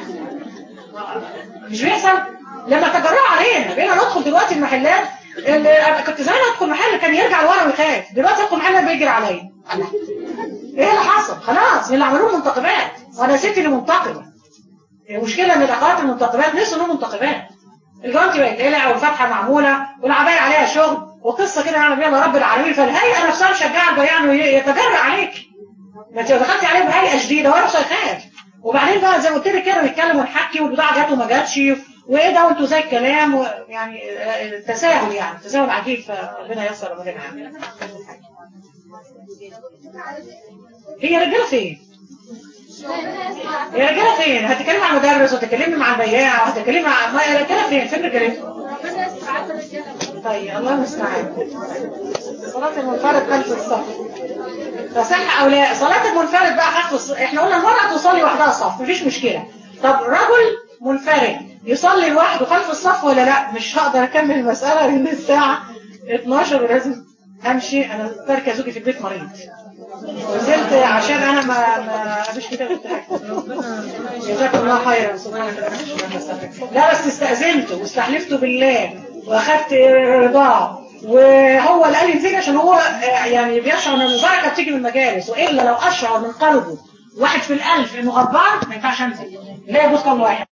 مش بيحصل لما تجرأوا علينا بقينا ندخل دلوقتي المحلات اللي أنا كنت زمان ادخل محل كان يرجع لورا ويخاف دلوقتي ادخل محل بيجري عليا الله. ايه اللي حصل خلاص من اللي عملوه منتقبات وانا ست اللي منتقبه المشكله ان الاخوات المنتقبات نسوا انهم منتقبات الجوانتي بقت قلع والفتحه معموله والعبايه عليها شغل وقصه كده نعمل بيها رب العالمين فالهيئه نفسها مشجعه البياع انه يتجرأ عليك ما انت لو دخلتي عليه بهيئه شديده هو نفسه يخاف وبعدين بقى زي ما قلت لك كده نتكلم ونحكي والبضاعه جت وما جاتش وايه ده وانتوا زي الكلام و- يعني آه، تساهل يعني تساهل عجيب فربنا ييسر ربنا يعني هي رجاله فين؟ يا رجاله فين؟ هتتكلمي مع المدرس وتتكلمي مع البياع وهتتكلمي مع ما يا رجاله فين؟ فين رجالتكم؟ طيب الله المستعان صلاة المنفرد خلف الصف فصح او لا صلاة المنفرد بقى خلف الصف احنا قلنا المرأة تصلي وحدها صف مفيش مشكلة طب رجل منفرد يصلي لوحده خلف الصف ولا لا مش هقدر اكمل المسألة لان الساعة 12 ولازم امشي انا تركة زوجي في البيت مريض نزلت عشان انا ما ما مش كده كنت هكتب. جزاكم الله خيرا سبحانك اللهم وبحمدك. لا بس استأذنت واستحلفت بالله واخدت رضاه وهو اللي قال لي انزلي عشان هو آه، يعني بيشعر ان البركه بتيجي من المجالس والا لو اشعر من قلبه واحد في الالف انه غضبان ما ينفعش انزل لا يجوز كم واحد